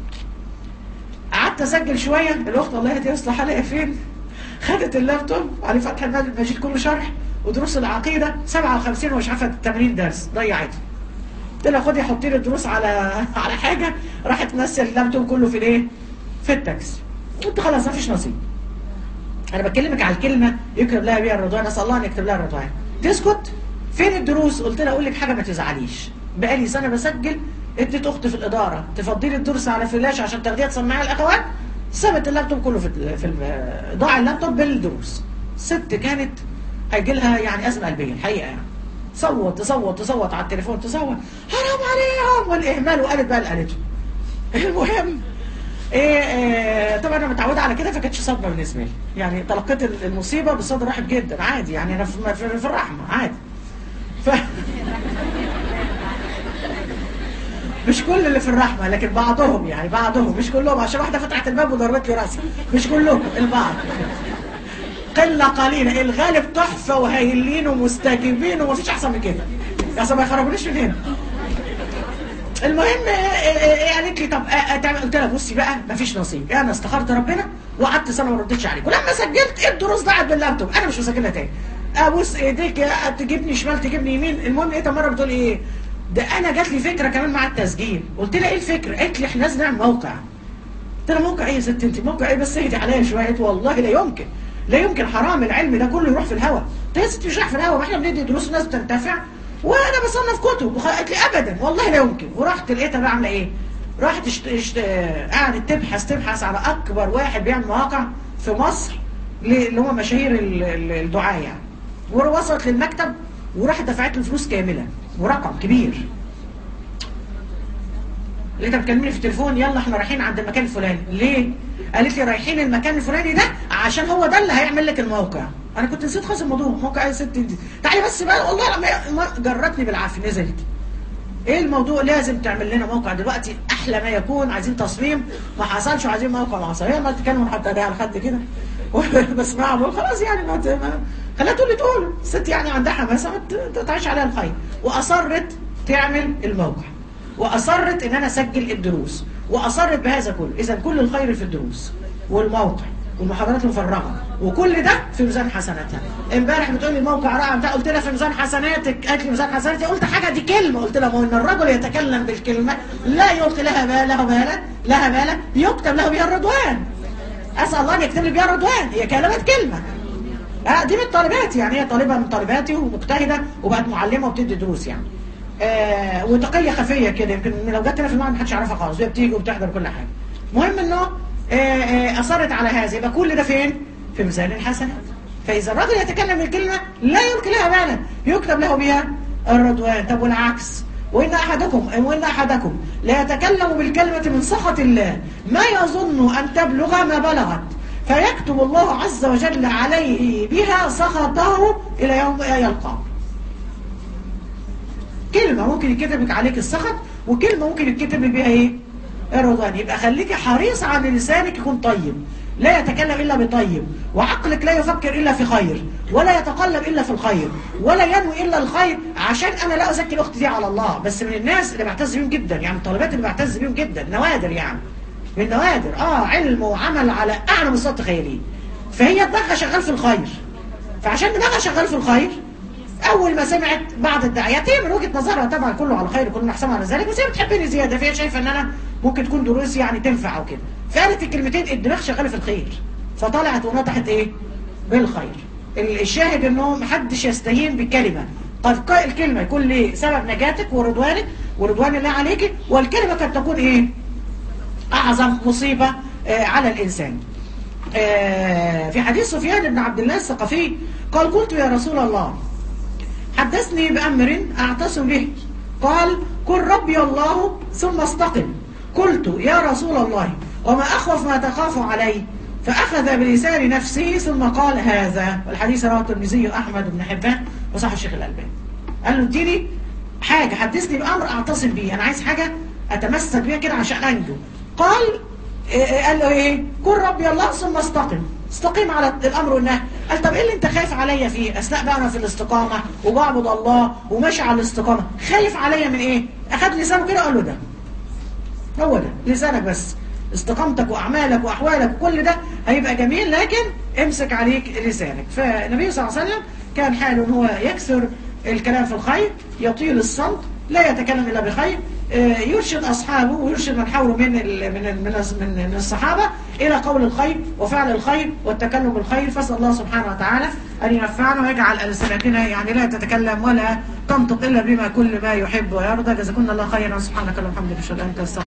قعدت اسجل شويه الاخت الله يهديها يصلح حالها فين خدت اللابتوب عليه فتح المجيد كله شرح ودروس العقيده 57 ومش عارفه 80 درس ضيعتهم قلت لها خدي حطي لي الدروس على على حاجه راحت تنسي اللابتوب كله في الايه؟ في التاكسي قلت خلاص ما فيش نصيب انا بكلمك على الكلمه يكتب لها بيها الرضوان اسال الله ان يكتب لها الرضوان تسكت فين الدروس قلت لها اقول لك حاجه ما تزعليش بقالي سنه بسجل اديت اختي في الاداره تفضلي الدرس على فلاش عشان تاخديها تسمعيها الاخوات سابت اللابتوب كله في ال- في ال- ضاع اللابتوب بالدروس ست كانت هيجي لها يعني ازمه قلبيه الحقيقه يعني تصوت تصوت تصوت على التليفون تصوت حرام عليهم والاهمال وقالت بقى اللي قالته المهم ايه إيه طبعا انا متعوده على كده فكانتش صدمه بالنسبه لي يعني تلقيت المصيبه بصدر رحب جدا عادي يعني انا في, في, في الرحمه عادي ف مش كل اللي في الرحمه لكن بعضهم يعني بعضهم مش كلهم عشان واحده فتحت الباب وضربت لي راسي مش كلهم البعض قله قليله الغالب تحفه وهايلين ومستجيبين ومفيش احسن من كده عشان ما يخرجونيش من هنا المهم إيه إيه إيه قالت لي طب آه، آه، تعمل قلت لها بصي بقى مفيش نصيب انا استخرت ربنا وقعدت سنه ما ردتش عليك ولما سجلت الدروس ضاعت باللابتوب انا مش مسجلها تاني ابوس ايديك يا تجيبني شمال تجيبني يمين المهم لقيتها مره بتقول ايه ده انا جات لي فكره كمان مع التسجيل قلت لها ايه الفكره قالت لي احنا لازم نعمل موقع قلت لها موقع ايه يا ست انت موقع ايه بس اهدي عليا شويه قالت والله لا يمكن لا يمكن حرام العلم ده كله يروح في الهواء قلت لها يا ستي مش رايح في الهواء ما احنا بندي دروس والناس بتنتفع وانا بصنف كتب وخ- قالت لي ابدا والله لا يمكن ورحت لقيتها بقى عامله ايه راحت اشت... اشت... قعدت تبحث تبحث على اكبر واحد بيعمل مواقع في مصر ل- اللي هو مشاهير ال- ال- الدعاة يعني ووصلت للمكتب وراحت دفعت له فلوس كامله ورقم كبير لقيتها بتكلمني في التليفون يلا احنا رايحين عند المكان الفلاني ليه قالت لي رايحين المكان الفلاني ده عشان هو ده اللي هيعمل لك الموقع انا كنت نسيت خالص الموضوع موقع ايه يا ست دي تعالي بس بقى والله لما ما جرتني بالعافيه نزلت ايه الموضوع لازم تعمل لنا موقع دلوقتي احلى ما يكون عايزين تصميم ما حصلش وعايزين موقع ما حصل هي ما تتكلم حتى ده على حد كده بسمعها بقول خلاص يعني ما ت- ما- خليها تقول لي تقول الست يعني عندها حماسه ما ت- تعيش عليها الخير واصرت تعمل الموقع واصرت ان انا اسجل الدروس واصرت بهذا كله اذا كل الخير في الدروس والموقع والمحاضرات المفرغه وكل ده في ميزان حسناتها امبارح بتقول لي الموقع رائع بتاع قلت لها في ميزان حسناتك قالت لي ميزان حسناتي قلت حاجه دي كلمه قلت لها ما هو ان الرجل يتكلم بالكلمه لا يلقي لها باله بالا لها بالا يكتب له بها الرضوان اسال الله ان يكتب لي بها الرضوان هي كلمات كلمه آه دي من الطالبات يعني هي طالبه من طالباتي ومجتهده وبقت معلمه وبتدي دروس يعني آه وتقيه خفيه كده يمكن لو جت هنا في المعهد محدش يعرفها خالص هي بتيجي وبتحضر كل حاجه المهم انه آه آه اصرت على هذا يبقى كل ده فين؟ في ميزان الحسنات فاذا الرجل يتكلم الكلمه لا يلقي لها بالا يكتب له بها الرضوان طب والعكس وإن أحدكم وإن أحدكم لا يتكلم بالكلمة من سخط الله ما يظن أن تبلغ ما بلغت فيكتب الله عز وجل عليه بها سخطه إلى يوم يلقاه كلمة ممكن يكتب لك عليك السخط وكلمة ممكن يكتب لك بها ايه الرضوان يبقى خليكي حريص على لسانك يكون طيب لا يتكلم إلا بطيب وعقلك لا يفكر إلا في خير ولا يتقلب إلا في الخير ولا ينوي إلا الخير عشان أنا لا أزكي الأخت دي على الله بس من الناس اللي بعتز بيهم جدا يعني الطالبات اللي بعتز بيهم جدا نوادر يعني من نوادر اه علم وعمل على أعلى مستوى تخيليه فهي دماغها شغال في الخير فعشان دماغها شغال في الخير اول ما سمعت بعض الدعايات هي من وجهه نظرها طبعا كله على خير كلنا نحسبها على ذلك بس هي بتحبني زياده فهي شايفه ان انا ممكن تكون دروس يعني تنفع او كده فقالت الكلمتين الدماغ شغاله في الخير فطلعت ونطحت ايه بالخير ال- الشاهد انه محدش يستهين بكلمه قد ق- الكلمه يكون ليه سبب نجاتك ورضوانك ورضوان الله عليك والكلمه قد تكون ايه اعظم مصيبه آه، على الانسان آه، في حديث سفيان بن عبد الله الثقفي قال قلت يا رسول الله حدثني بأمر أعتصم به قال قل ربي الله ثم استقم قلت يا رسول الله وما أخوف ما تخاف علي فأخذ بلسان نفسه ثم قال هذا والحديث رواه الترمذي أحمد بن حبان وصح الشيخ الألباني قال له اديني حاجة حدثني بأمر أعتصم به أنا عايز حاجة أتمسك بيها كده عشان أنجو قال إيه- قال له ايه كن ربي الله ثم استقم استقيم على الامر والنهي قال طب ايه اللي انت خايف عليا فيه اثناء بقى انا في الاستقامه وبعبد الله وماشي على الاستقامه خايف عليا من ايه اخد لسانه كده قال له ده هو ده لسانك بس استقامتك واعمالك واحوالك وكل ده هيبقى جميل لكن امسك عليك لسانك فالنبي صلى الله عليه وسلم كان حاله ان هو يكثر الكلام في الخير يطيل الصمت لا يتكلم الا بخير آه، يرشد اصحابه ويرشد من حوله من ال من ال من الص- من من الصحابه الى قول الخير وفعل الخير والتكلم بالخير فاسال الله سبحانه وتعالى ان ينفعنا ويجعل السنتنا يعني لا تتكلم ولا تنطق الا بما كل ما يحب ويرضى جزاكم الله خيرا سبحانك اللهم وبحمدك اشهد ان لا اله الا انت أستغفرك